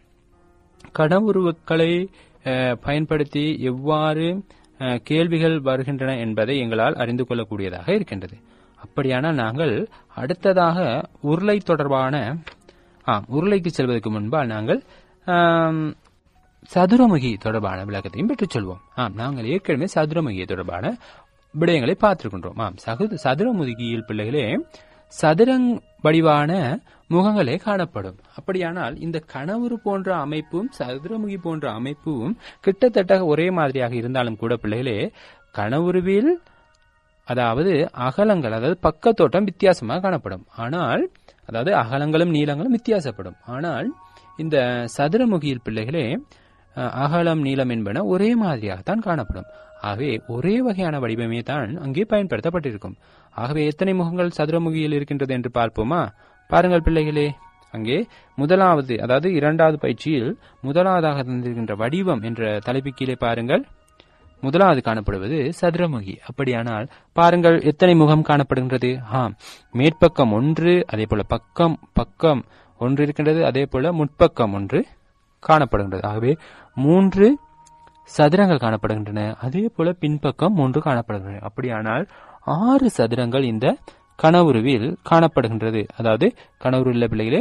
கனவுருவுக்களை அஹ், பயன்படுத்தி எவ்வாறு அஹ், கேள்விகள் வருகின்றன என்பதை எங்களால் அறிந்து கொள்ளக்கூடியதாக இருக்கின்றது அப்படியானால் நாங்கள் அடுத்ததாக உருளை தொடர்பான ஆம் உருளைக்கு செல்வதற்கு முன்பால் நாங்கள் ஆம், சதுரமுகி தொடர்பான விளக்கத்தையும் பெற்றுச் சொல்வோம் ஆம் நாங்கள் ஏற்கனவே சதுரமுகி தொடர்பான விடயங்களை பார்த்திருக்கின்றோம் ஆம் சகு சதுரமுகியில் பிள்ளைகளே சதுரங் வடிவான முகங்களே காணப்படும் அப்படியானால் இந்த கனவுரு போன்ற அமைப்பும் சதுரமுகி போன்ற அமைப்பும் கிட்டத்தட்ட ஒரே மாதிரியாக இருந்தாலும் கூட பிள்ளைகளே கனவுருவில் அதாவது அகலங்கள் அதாவது பக்கத்தோட்டம் வித்தியாசமாக காணப்படும் ஆனால் அதாவது அகலங்களும் நீளங்களும் வித்தியாசப்படும் ஆனால் இந்த சதுரமுகியில் பிள்ளைகளே அஹ், அகலம் நீளம் என்பன ஒரே மாதிரியாகத்தான் காணப்படும் ஆகவே ஒரே வகையான வடிவமே தான் அங்கே பயன்படுத்தப்பட்டிருக்கும் ஆகவே எத்தனை முகங்கள் சதுரமுகியில் இருக்கின்றது என்று பார்ப்போமா பாருங்கள் பிள்ளைகளே அங்கே முதலாவது அதாவது இரண்டாவது பயிற்சியில் முதலாவதாக தந்திருக்கின்ற வடிவம் என்ற தலைப்பு கீழே பாருங்கள் முதலாவது காணப்படுவது சதுரமுகி அப்படியானால் பாருங்கள் எத்தனை முகம் காணப்படுகின்றது ஆம் மேற்பக்கம் ஒன்று அதே போல பக்கம் பக்கம் ஒன்று இருக்கின்றது அதே போல முற்பக்கம் ஒன்று காணப்படுகின்றது ஆகவே மூன்று சதுரங்கள் காணப்படுகின்றன அதே போல பின்பக்கம் மூன்று காணப்படுகின்றன அப்படியானால் ஆறு சதுரங்கள் இந்த கனவுருவில் காணப்படுகின்றது அதாவது கனவுருவில் பிள்ளைகளே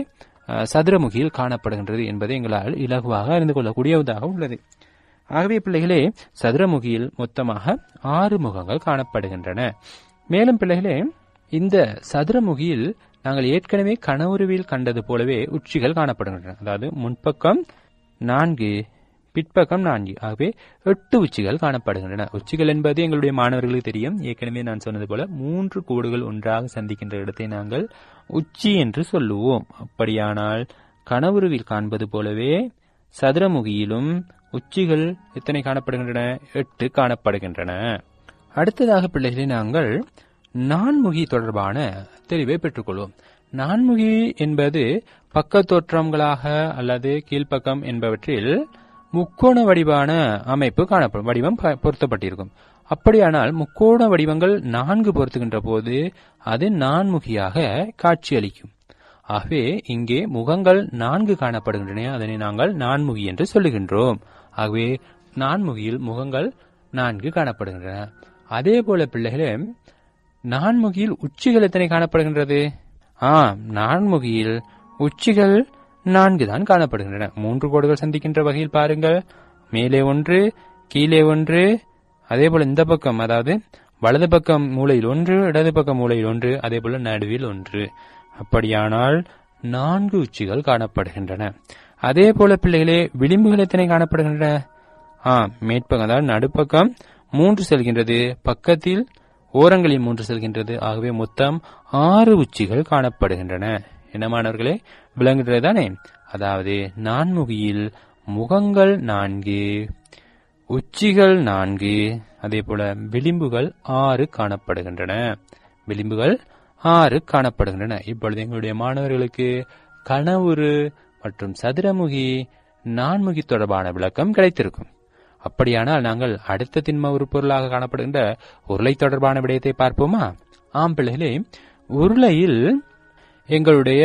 அஹ், சதுரமுகியில் காணப்படுகின்றது என்பதை எங்களால் இலகுவாக அறிந்து கொள்ளக்கூடியதாக உள்ளது ஆகவே பிள்ளைகளே சதுரமுகியில் மொத்தமாக ஆறு முகங்கள் காணப்படுகின்றன மேலும் பிள்ளைகளே இந்த சதுரமுகியில் நாங்கள் ஏற்கனவே கனவுருவில் கண்டது போலவே உச்சிகள் காணப்படுகின்றன அதாவது முன்பக்கம் நான்கு பிற்பக்கம் நான்கு ஆகவே எட்டு உச்சிகள் காணப்படுகின்றன உச்சிகள் என்பது எங்களுடைய மாணவர்களுக்கு தெரியும் ஏற்கனவே நான் சொன்னது போல மூன்று கோடுகள் ஒன்றாக சந்திக்கின்ற இடத்தை நாங்கள் உச்சி என்று சொல்லுவோம் அப்படியானால் கனவுருவில் காண்பது போலவே சதுரமுகியிலும் உச்சிகள் எத்தனை காணப்படுகின்றன எட்டு காணப்படுகின்றன அடுத்ததாக பிள்ளைகளை நாங்கள் நான்முகி தொடர்பான தெளிவை பெற்றுக்கொள்வோம் நான்முகி என்பது பக்க தோற்றங்களாக அல்லது கீழ்ப்பக்கம் என்பவற்றில் முக்கோண வடிவான அமைப்பு காணப்படும் வடிவம் ப- பொருத்தப்பட்டிருக்கும் அப்படியானால் முக்கோண வடிவங்கள் நான்கு பொருத்துகின்ற போது அது நான்முகியாக காட்சியளிக்கும் ஆகவே இங்கே முகங்கள் நான்கு காணப்படுகின்றன அதனை நாங்கள் நான்முகி என்று சொல்லுகின்றோம் ஆகவே நான்முகியில் முகங்கள் நான்கு காணப்படுகின்றன அதே போல பிள்ளைகளே நான்முகியில் உச்சிகள் எத்தனை காணப்படுகின்றது ஆம் நான்முகியில் உச்சிகள் நான்கு தான் காணப்படுகின்றன மூன்று கோடுகள் சந்திக்கின்ற வகையில் பாருங்கள் மேலே ஒன்று கீழே ஒன்று அதே போல இந்த பக்கம் அதாவது வலது பக்கம் மூலையில் ஒன்று இடது பக்கம் மூலையில் ஒன்று அதே போல நடுவில் ஒன்று அப்படியானால் நான்கு உச்சிகள் காணப்படுகின்றன அதே போல பிள்ளைகளே விளிம்புகள் எத்தனை காணப்படுகின்றன ஆ மேற்பக்கம் அதாவது நடுப்பக்கம் மூன்று செல்கின்றது பக்கத்தில் ஓரங்களில் மூன்று செல்கின்றது ஆகவே மொத்தம் ஆறு உச்சிகள் காணப்படுகின்றன என்ன மாணவர்களே விளங்குகிறது தானே அதாவது நான்முகியில் முகங்கள் நான்கு உச்சிகள் நான்கு அதே போல விளிம்புகள் ஆறு காணப்படுகின்றன விளிம்புகள் ஆறு காணப்படுகின்றன இப்பொழுது எங்களுடைய மாணவர்களுக்கு கனவுரு மற்றும் சதுரமுகி நான்முகி தொடர்பான விளக்கம் கிடைத்திருக்கும் அப்படியானால் நாங்கள் அடுத்த திண்ம உருப்பொருளாக காணப்படுகின்ற உருளை தொடர்பான விடயத்தை பார்ப்போமா ஆம் பிள்ளைகளே உருளையில் எங்களுடைய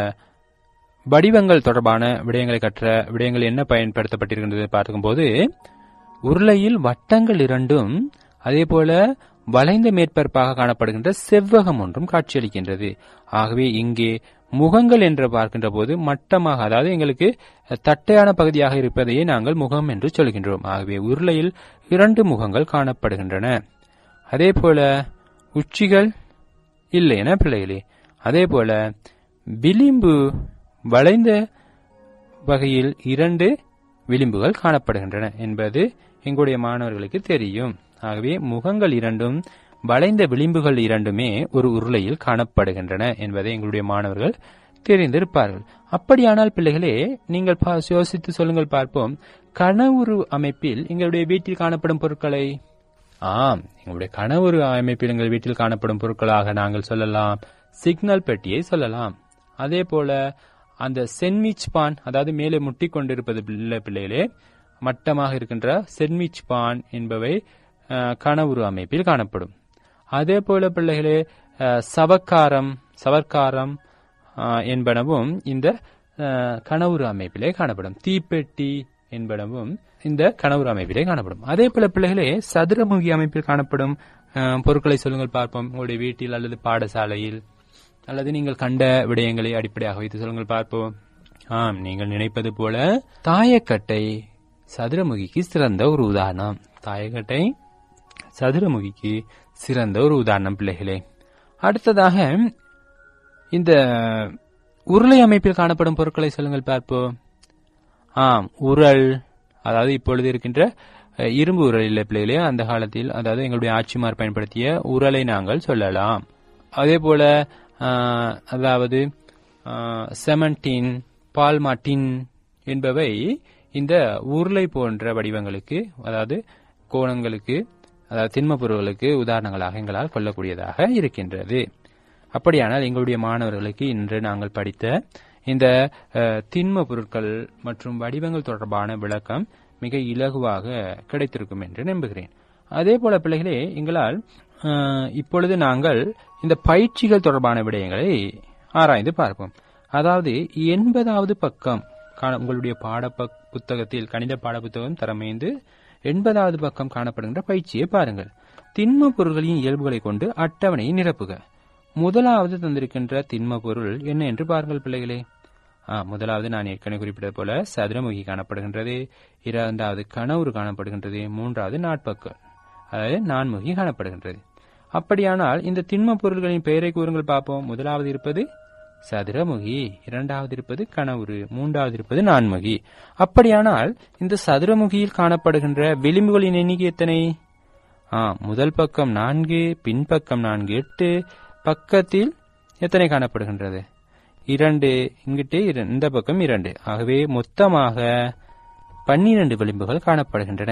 வடிவங்கள் தொடர்பான விடயங்களை கற்ற விடயங்கள் என்ன பயன்படுத்தப்பட்டிருக்கின்றது பார்க்கும்போது உருளையில் வட்டங்கள் இரண்டும் அதே போல வளைந்த மேற்பரப்பாக காணப்படுகின்ற செவ்வகம் ஒன்றும் காட்சியளிக்கின்றது ஆகவே இங்கே முகங்கள் என்று பார்க்கின்ற போது மட்டமாக அதாவது எங்களுக்கு தட்டையான பகுதியாக இருப்பதையே நாங்கள் முகம் என்று சொல்கின்றோம் ஆகவே உருளையில் இரண்டு முகங்கள் காணப்படுகின்றன அதே போல உச்சிகள் இல்லை என பிள்ளைகளே அதே போல விளிம்பு வளைந்த வகையில் இரண்டு விளிம்புகள் காணப்படுகின்றன என்பது எங்களுடைய மாணவர்களுக்கு தெரியும் ஆகவே முகங்கள் இரண்டும் வளைந்த விளிம்புகள் இரண்டுமே ஒரு உருளையில் காணப்படுகின்றன என்பதை எங்களுடைய மாணவர்கள் தெரிந்திருப்பார்கள் அப்படியானால் பிள்ளைகளே நீங்கள் பா- யோசித்து சொல்லுங்கள் பார்ப்போம் கனவுரு அமைப்பில் எங்களுடைய வீட்டில் காணப்படும் பொருட்களை ஆம் எங்களுடைய கனவுரு அமைப்பில் எங்கள் வீட்டில் காணப்படும் பொருட்களாக நாங்கள் சொல்லலாம் சிக்னல் பெட்டியை சொல்லலாம் அதே போல அந்த சென்மிச் பான் அதாவது மேலே முட்டிக் கொண்டிருப்பது பிள்ளை பிள்ளைகளே மட்டமாக இருக்கின்ற சென்மிச் பான் என்பவை அஹ், கனவுரு அமைப்பில் காணப்படும் அதே போல பிள்ளைகளே அஹ், சவக்காரம் சவர்க்காரம் அஹ், என்பனவும் இந்த அஹ், கனவுரு அமைப்பிலே காணப்படும் தீப்பெட்டி என்பனவும் இந்த கனவுரு அமைப்பிலே காணப்படும் அதே போல பிள்ளைகளே சதுரமுகி அமைப்பில் காணப்படும் அஹ், பொருட்களை சொல்லுங்கள் பார்ப்போம் உங்களுடைய வீட்டில் அல்லது பாடசாலையில் அல்லது நீங்கள் கண்ட விடயங்களை அடிப்படையாக வைத்து சொல்லுங்கள் பார்ப்போம் ஆம் நீங்கள் நினைப்பது போல தாயக்கட்டை சதுரமுகிக்கு சிறந்த ஒரு உதாரணம் தாயக்கட்டை சதுரமுகிக்கு சிறந்த ஒரு உதாரணம் பிள்ளைகளே அடுத்ததாக இந்த உருளை அமைப்பில் காணப்படும் பொருட்களை சொல்லுங்கள் பார்ப்போம் ஆம் உரல் அதாவது இப்பொழுது இருக்கின்ற அஹ், இரும்பு உரல் இல்லை பிள்ளைகளே அந்த காலத்தில் அதாவது எங்களுடைய ஆட்சிமார் பயன்படுத்திய உரலை நாங்கள் சொல்லலாம் அதே போல அஹ், அதாவது செமண்டின் பால்மாட்டின் என்பவை இந்த உருளை போன்ற வடிவங்களுக்கு அதாவது கோணங்களுக்கு அதாவது திண்ம பொருள்களுக்கு உதாரணங்களாக எங்களால் கொள்ளக்கூடியதாக இருக்கின்றது அப்படியானால் எங்களுடைய மாணவர்களுக்கு இன்று நாங்கள் படித்த இந்த அஹ், திண்ம பொருட்கள் மற்றும் வடிவங்கள் தொடர்பான விளக்கம் மிக இலகுவாக கிடைத்திருக்கும் என்று நம்புகிறேன் அதே போல பிள்ளைகளே எங்களால் அஹ், இப்பொழுது நாங்கள் இந்த பயிற்சிகள் தொடர்பான விடயங்களை ஆராய்ந்து பார்ப்போம் அதாவது எண்பதாவது பக்கம் காண உங்களுடைய பாட பக்- புத்தகத்தில் கணித பாட புத்தகம் தரமைந்து எண்பதாவது பக்கம் காணப்படுகின்ற பயிற்சியை பாருங்கள் திண்ம பொருள்களின் இயல்புகளை கொண்டு அட்டவணையை நிரப்புக முதலாவது தந்திருக்கின்ற திண்ம பொருள் என்ன என்று பாருங்கள் பிள்ளைகளே ஆ, முதலாவது நான் ஏற்கனவே குறிப்பிட்டது போல சதுரமுகி காணப்படுகின்றது இரண்டாவது கனவுரு காணப்படுகின்றது மூன்றாவது நாட்பக்கம் அதாவது நான்முகி காணப்படுகின்றது அப்படியானால் இந்த திண்ம பொருள்களின் பெயரை கூறுங்கள் பார்ப்போம் முதலாவது இருப்பது சதுரமுகி இரண்டாவது இருப்பது கனவுரு மூன்றாவது இருப்பது நான்முகி அப்படியானால் இந்த சதுரமுகியில் காணப்படுகின்ற விளிம்புகளின் எண்ணிக்கை எத்தனை ஆ முதல் பக்கம் நான்கு பின்பக்கம் நான்கு எட்டு பக்கத்தில் எத்தனை காணப்படுகின்றது இரண்டு இங்கிட்டு இர- இந்த பக்கம் இரண்டு ஆகவே மொத்தமாக பன்னிரண்டு விளிம்புகள் காணப்படுகின்றன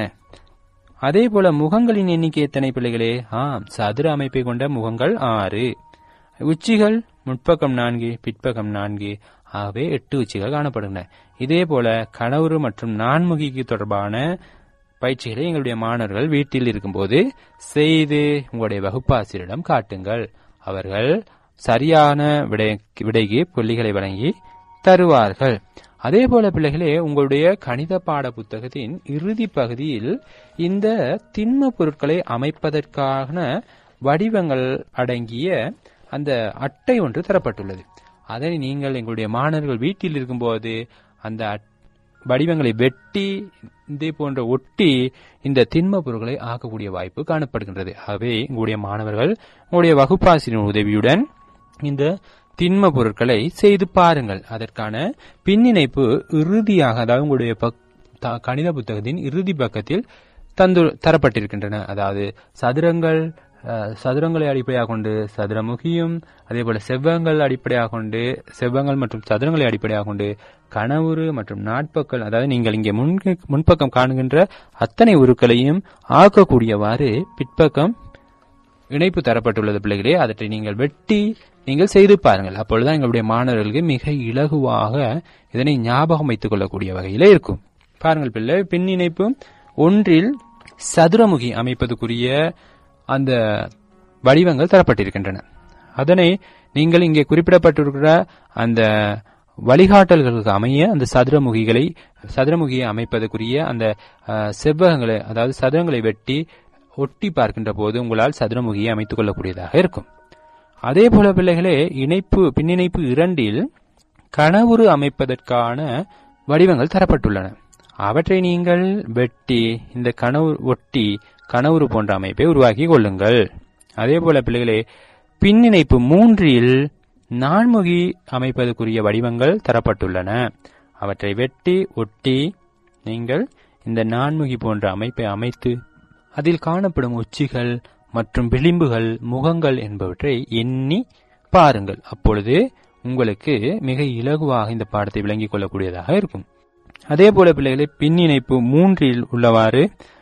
அதே போல முகங்களின் எண்ணிக்கை எத்தனை பிள்ளைகளே ஆம் சதுர அமைப்பை கொண்ட முகங்கள் ஆறு உச்சிகள் முற்பக்கம் நான்கு பிற்பக்கம் நான்கு ஆகவே எட்டு உச்சிகள் காணப்படுகின்றன இதே போல கணவுரு மற்றும் நான்முகிக்கு தொடர்பான பயிற்சிகளை எங்களுடைய மாணவர்கள் வீட்டில் இருக்கும்போது செய்து உங்களுடைய வகுப்பாசிரியரிடம் காட்டுங்கள் அவர்கள் சரியான விடை விடைக்கு புள்ளிகளை வழங்கி தருவார்கள் அதே போல பிள்ளைகளே உங்களுடைய கணித பாட புத்தகத்தின் இறுதி பகுதியில் இந்த திண்ம பொருட்களை அமைப்பதற்கான வடிவங்கள் அடங்கிய அந்த அட்டை ஒன்று தரப்பட்டுள்ளது அதை நீங்கள் எங்களுடைய மாணவர்கள் வீட்டில் இருக்கும்போது அந்த அட்- வடிவங்களை வெட்டி இதே போன்ற ஒட்டி இந்த திண்ம பொருட்களை ஆக்கக்கூடிய வாய்ப்பு காணப்படுகின்றது ஆகவே உங்களுடைய மாணவர்கள் உங்களுடைய வகுப்பாசிரியர் உதவியுடன் இந்த திண்ம பொருட்களை செய்து பாருங்கள் அதற்கான பின்னிணைப்பு இறுதியாக அதாவது உங்களுடைய பக்- த- கணித புத்தகத்தின் இறுதி பக்கத்தில் தந்து தரப்பட்டிருக்கின்றன அதாவது சதுரங்கள் அஹ், சதுரங்களை அடிப்படையாக கொண்டு சதுரமுகியும் அதே போல செவ்வகங்கள் அடிப்படையாக கொண்டு செவ்வகங்கள் மற்றும் சதுரங்களை அடிப்படையாக கொண்டு கனவுரு மற்றும் நாட்பக்கள் அதாவது நீங்கள் இங்கே முன் முன்பக்கம் காணுகின்ற அத்தனை உருக்களையும் ஆக்கக்கூடியவாறு பிற்பக்கம் இணைப்பு தரப்பட்டுள்ளது பிள்ளைகளே அவற்றை நீங்கள் வெட்டி நீங்கள் செய்து பாருங்கள் அப்பொழுதுதான் எங்களுடைய மாணவர்களுக்கு மிக இலகுவாக இதனை ஞாபகம் வைத்துக் கொள்ளக்கூடிய வகையில இருக்கும் பாருங்கள் பிள்ளை பின் இணைப்பு ஒன்றில் சதுரமுகி அமைப்பதற்குரிய அந்த வடிவங்கள் தரப்பட்டிருக்கின்றன அதனை நீங்கள் இங்கே குறிப்பிடப்பட்டிருக்கிற அந்த வழிகாட்டல்களுக்கு அமைய அந்த சதுரமுகிகளை சதுரமுகியை அமைப்பதற்குரிய அந்த அஹ், செவ்வகங்களை அதாவது சதுரங்களை வெட்டி ஒட்டி பார்க்கின்ற போது உங்களால் சதுரமுகியை அமைத்துக் கொள்ளக்கூடியதாக இருக்கும் அதே போல பிள்ளைகளே இணைப்பு பின்னிணைப்பு இரண்டில் கனவுரு அமைப்பதற்கான வடிவங்கள் தரப்பட்டுள்ளன அவற்றை நீங்கள் வெட்டி இந்த கனவு ஒட்டி கனவுரு போன்ற அமைப்பை உருவாக்கி கொள்ளுங்கள் அதே போல பிள்ளைகளே பின்னிணைப்பு மூன்றில் நான்முகி அமைப்பதற்குரிய வடிவங்கள் தரப்பட்டுள்ளன அவற்றை வெட்டி ஒட்டி நீங்கள் இந்த நான்முகி போன்ற அமைப்பை அமைத்து அதில் காணப்படும் உச்சிகள் மற்றும் விளிம்புகள் முகங்கள் என்பவற்றை எண்ணி பாருங்கள் அப்பொழுது உங்களுக்கு மிக இலகுவாக இந்த பாடத்தை விளங்கிக் கொள்ளக்கூடியதாக இருக்கும் அதே போல பிள்ளைகளை பின்னிணைப்பு மூன்றில் உள்ளவாறு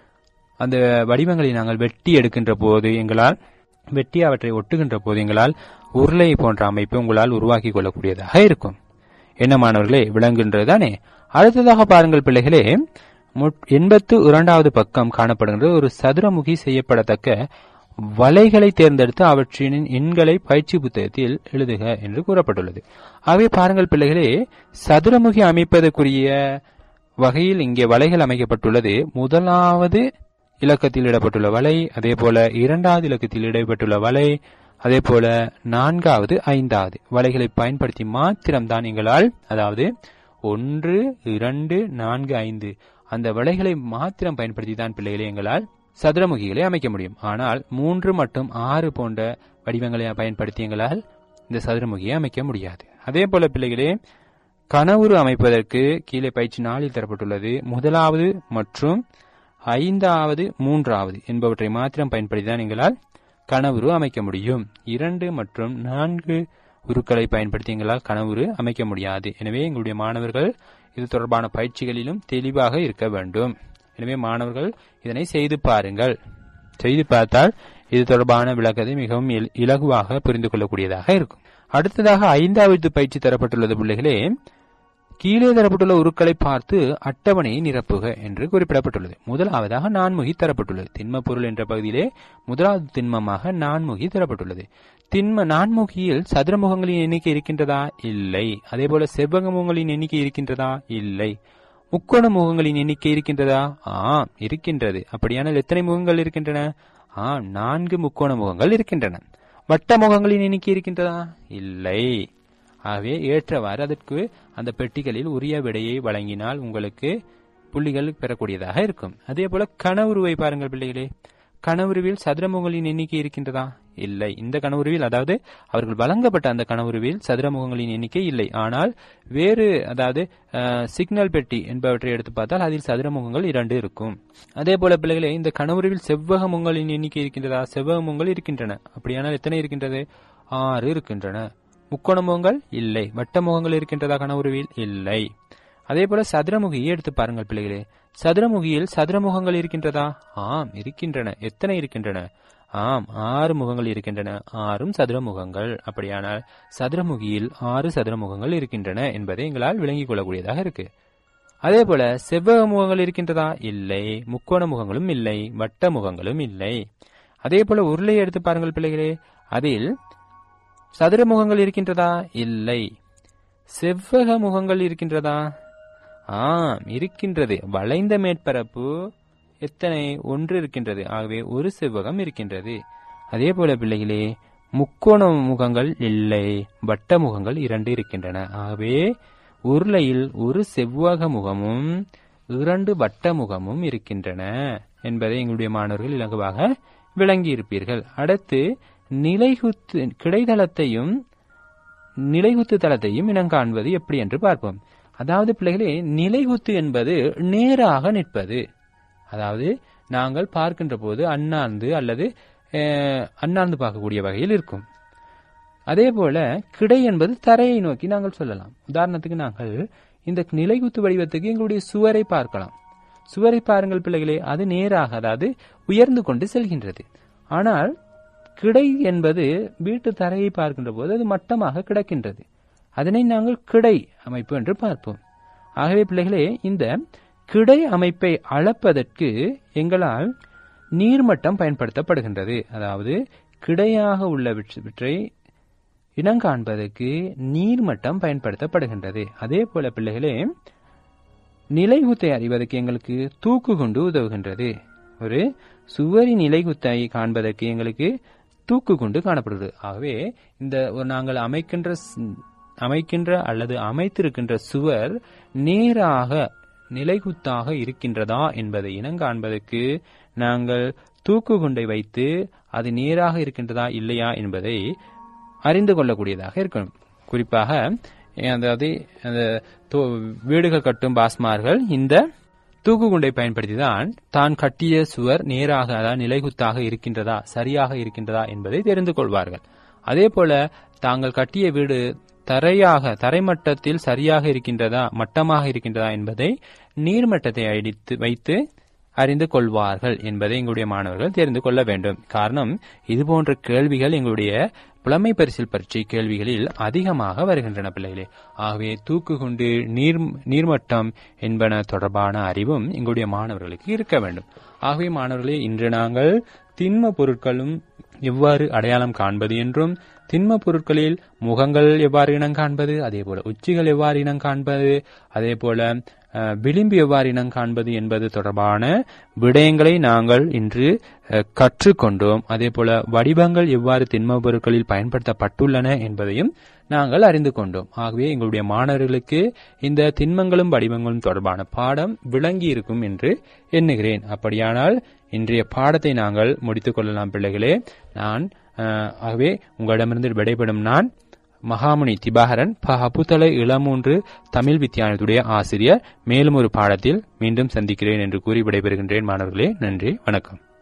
அந்த வடிவங்களை நாங்கள் வெட்டி எடுக்கின்ற போது எங்களால் வெட்டி அவற்றை ஒட்டுகின்ற போது எங்களால் உருளை போன்ற அமைப்பை உங்களால் உருவாக்கி கொள்ளக்கூடியதாக இருக்கும் என்ன மாணவர்களே விளங்குகின்றது தானே அடுத்ததாக பாருங்கள் பிள்ளைகளே முட்- எண்பத்து இரண்டாவது பக்கம் காணப்படுகின்ற ஒரு சதுரமுகி செய்யப்படத்தக்க வலைகளை தேர்ந்தெடுத்து அவற்றின் எண்களை பயிற்சி புத்தகத்தில் எழுதுக என்று கூறப்பட்டுள்ளது ஆகவே பாருங்கள் பிள்ளைகளே சதுரமுகி அமைப்பதற்குரிய வகையில் இங்கே வலைகள் அமைக்கப்பட்டுள்ளது முதலாவது இலக்கத்தில் இடப்பட்டுள்ள வலை அதே போல இரண்டாவது இலக்கத்தில் இடப்பட்டுள்ள வலை அதே போல நான்காவது ஐந்தாவது வலைகளை பயன்படுத்தி மாத்திரம்தான் எங்களால் அதாவது ஒன்று இரண்டு நான்கு ஐந்து அந்த வலைகளை மாத்திரம் பயன்படுத்தி தான் பிள்ளைகளை எங்களால் சதுரமுகிகளை அமைக்க முடியும் ஆனால் மூன்று மற்றும் ஆறு போன்ற வடிவங்களை பயன்படுத்தி எங்களால் இந்த சதுரமுகியை அமைக்க முடியாது அதே போல பிள்ளைகளே கனவுரு அமைப்பதற்கு கீழே பயிற்சி நாளில் தரப்பட்டுள்ளது முதலாவது மற்றும் ஐந்தாவது மூன்றாவது என்பவற்றை மாத்திரம் பயன்படுத்தி தான் எங்களால் கனவுரு அமைக்க முடியும் இரண்டு மற்றும் நான்கு உருக்களை பயன்படுத்தி எங்களால் கனவுரு அமைக்க முடியாது எனவே எங்களுடைய மாணவர்கள் இது தொடர்பான பயிற்சிகளிலும் தெளிவாக இருக்க வேண்டும் எனவே மாணவர்கள் இதனை செய்து பாருங்கள் செய்து பார்த்தால் இது தொடர்பான விளக்கத்தை மிகவும் இல- இலகுவாக புரிந்து கொள்ளக்கூடியதாக இருக்கும் அடுத்ததாக ஐந்தாவது பயிற்சி தரப்பட்டுள்ளது பிள்ளைகளே கீழே தரப்பட்டுள்ள உருக்களை பார்த்து அட்டவணையை நிரப்புக என்று குறிப்பிடப்பட்டுள்ளது முதலாவதாக நான்முகி தரப்பட்டுள்ளது திண்ம பொருள் என்ற பகுதியிலே முதலாவது திண்மமாக நான்முகி தரப்பட்டுள்ளது திண்ம நான்முகியில் சதுரமுகங்களின் எண்ணிக்கை இருக்கின்றதா இல்லை அதே போல செவ்வக முகங்களின் எண்ணிக்கை இருக்கின்றதா இல்லை முக்கோண முகங்களின் எண்ணிக்கை இருக்கின்றதா ஆம் இருக்கின்றது அப்படியானால் எத்தனை முகங்கள் இருக்கின்றன ஆம் நான்கு முக்கோண முகங்கள் இருக்கின்றன வட்ட முகங்களின் எண்ணிக்கை இருக்கின்றதா இல்லை ஆகவே ஏற்றவாறு அதற்கு அந்த பெட்டிகளில் உரிய விடையை வழங்கினால் உங்களுக்கு புள்ளிகள் பெறக்கூடியதாக இருக்கும் அதே போல கனவுருவை பாருங்கள் பிள்ளைகளே கனவுருவில் சதுரமுகங்களின் எண்ணிக்கை இருக்கின்றதா இல்லை இந்த கனவுருவில் அதாவது அவர்கள் வழங்கப்பட்ட அந்த கனவுருவில் சதுரமுகங்களின் எண்ணிக்கை இல்லை ஆனால் வேறு அதாவது அஹ், சிக்னல் பெட்டி என்பவற்றை எடுத்து பார்த்தால் அதில் சதுரமுகங்கள் இரண்டு இருக்கும் அதே போல பிள்ளைகளே இந்த கனவுருவில் செவ்வக முகங்களின் எண்ணிக்கை இருக்கின்றதா செவ்வக முகங்கள் இருக்கின்றன அப்படியானால் எத்தனை இருக்கின்றது ஆறு இருக்கின்றன முக்கோண முகங்கள் இல்லை வட்ட முகங்கள் இருக்கின்றதா கனவுருவில் இல்லை அதே போல சதுரமுகியை எடுத்து பாருங்கள் பிள்ளைகளே சதுரமுகியில் சதுரமுகங்கள் இருக்கின்றதா ஆம் இருக்கின்றன எத்தனை இருக்கின்றன ஆம் ஆறு முகங்கள் இருக்கின்றன ஆறும் சதுரமுகங்கள் அப்படியானால் சதுரமுகியில் ஆறு சதுரமுகங்கள் இருக்கின்றன என்பதை எங்களால் விளங்கிக் கொள்ளக்கூடியதாக இருக்கு அதே போல செவ்வக முகங்கள் இருக்கின்றதா இல்லை முக்கோண முகங்களும் இல்லை வட்ட முகங்களும் இல்லை அதே போல உருளை எடுத்து பாருங்கள் பிள்ளைகளே அதில் சதுர முகங்கள் இருக்கின்றதா இல்லை செவ்வக முகங்கள் இருக்கின்றதா ஆம் இருக்கின்றது வளைந்த மேற்பரப்பு எத்தனை ஒன்று இருக்கின்றது ஆகவே ஒரு செவ்வகம் இருக்கின்றது அதே போல பிள்ளைகளே முக்கோண முகங்கள் இல்லை வட்ட முகங்கள் இரண்டு இருக்கின்றன ஆகவே உருளையில் ஒரு செவ்வக முகமும் இரண்டு வட்ட முகமும் இருக்கின்றன என்பதை எங்களுடைய மாணவர்கள் இலகுவாக விளங்கி இருப்பீர்கள் அடுத்து நிலைகுத்து கிடைதளத்தையும் நிலைகுத்து தளத்தையும் இனங்காண்பது எப்படி என்று பார்ப்போம் அதாவது பிள்ளைகளே நிலைகுத்து என்பது நேராக நிற்பது அதாவது நாங்கள் பார்க்கின்ற போது அண்ணாந்து அல்லது அஹ், அண்ணாந்து பார்க்கக்கூடிய வகையில் இருக்கும் அதே போல கிடை என்பது தரையை நோக்கி நாங்கள் சொல்லலாம் உதாரணத்துக்கு நாங்கள் இந்த நிலைகுத்து வடிவத்துக்கு எங்களுடைய சுவரை பார்க்கலாம் சுவரை பாருங்கள் பிள்ளைகளே அது நேராக அதாவது உயர்ந்து கொண்டு செல்கின்றது ஆனால் கிடை என்பது வீட்டு தரையை பார்க்கின்ற போது அது மட்டமாக கிடக்கின்றது அதனை நாங்கள் கிடை அமைப்பு என்று பார்ப்போம் ஆகவே பிள்ளைகளே இந்த கிடை அமைப்பை அளப்பதற்கு எங்களால் நீர்மட்டம் பயன்படுத்தப்படுகின்றது அதாவது கிடையாக உள்ளவற்றை இனங்காண்பதற்கு நீர்மட்டம் பயன்படுத்தப்படுகின்றது அதே போல பிள்ளைகளே நிலைகுத்தை அறிவதற்கு எங்களுக்கு தூக்கு கொண்டு உதவுகின்றது ஒரு சுவரின் நிலைகுத்தை காண்பதற்கு எங்களுக்கு தூக்கு கொண்டு காணப்படுகிறது ஆகவே இந்த ஒரு நாங்கள் அமைக்கின்ற ஸ்- அமைக்கின்ற அல்லது அமைத்திருக்கின்ற சுவர் நேராக நிலைகுத்தாக இருக்கின்றதா என்பதை இனங்காண்பதற்கு நாங்கள் தூக்கு குண்டை வைத்து அது நேராக இருக்கின்றதா இல்லையா என்பதை அறிந்து கொள்ளக்கூடியதாக இருக்கணும் குறிப்பாக அஹ், அதாவது அந்த தோ- வீடுகள் கட்டும் பாஸ்மார்கள் இந்த தூக்குகுண்டை பயன்படுத்தி தான் தான் கட்டிய சுவர் நேராக அதாவது நிலைகுத்தாக இருக்கின்றதா சரியாக இருக்கின்றதா என்பதை தெரிந்து கொள்வார்கள் அதே போல தாங்கள் கட்டிய வீடு தரையாக தரைமட்டத்தில் சரியாக இருக்கின்றதா மட்டமாக இருக்கின்றதா என்பதை நீர்மட்டத்தை அடித்து வைத்து அறிந்து கொள்வார்கள் என்பதை எங்களுடைய மாணவர்கள் தெரிந்து கொள்ள வேண்டும் காரணம் இதுபோன்ற கேள்விகள் எங்களுடைய புலமை பரிசில் பரீட்சை கேள்விகளில் அதிகமாக வருகின்றன பிள்ளைகளே ஆகவே தூக்கு கொண்டு நீர் நீர்மட்டம் என்பன தொடர்பான அறிவும் எங்களுடைய மாணவர்களுக்கு இருக்க வேண்டும் ஆகவே மாணவர்களே இன்று நாங்கள் திண்ம பொருட்களும் எவ்வாறு அடையாளம் காண்பது என்றும் திண்ம பொருட்களில் முகங்கள் எவ்வாறு இனம் காண்பது அதே போல உச்சிகள் எவ்வாறு இனம் காண்பது அதே போல அஹ், விளிம்பு எவ்வாறு இனம் காண்பது என்பது தொடர்பான விடயங்களை நாங்கள் இன்று அஹ், கற்றுக்கொண்டோம் அதே போல வடிவங்கள் எவ்வாறு திண்ம பொருட்களில் பயன்படுத்தப்பட்டுள்ளன என்பதையும் நாங்கள் அறிந்து கொண்டோம் ஆகவே எங்களுடைய மாணவர்களுக்கு இந்த திண்மங்களும் வடிவங்களும் தொடர்பான பாடம் விளங்கி இருக்கும் என்று எண்ணுகிறேன் அப்படியானால் இன்றைய பாடத்தை நாங்கள் முடித்துக் கொள்ளலாம் பிள்ளைகளே நான் அஹ், ஆகவே உங்களிடமிருந்து விடைபெறும் நான் மகாமுனி திபாகரன் ப அப்புத்தலை இளமூன்று தமிழ் வித்தியானத்துடைய ஆசிரியர் மேலும் ஒரு பாடத்தில் மீண்டும் சந்திக்கிறேன் என்று கூறி விடைபெறுகின்றேன் மாணவர்களே நன்றி வணக்கம்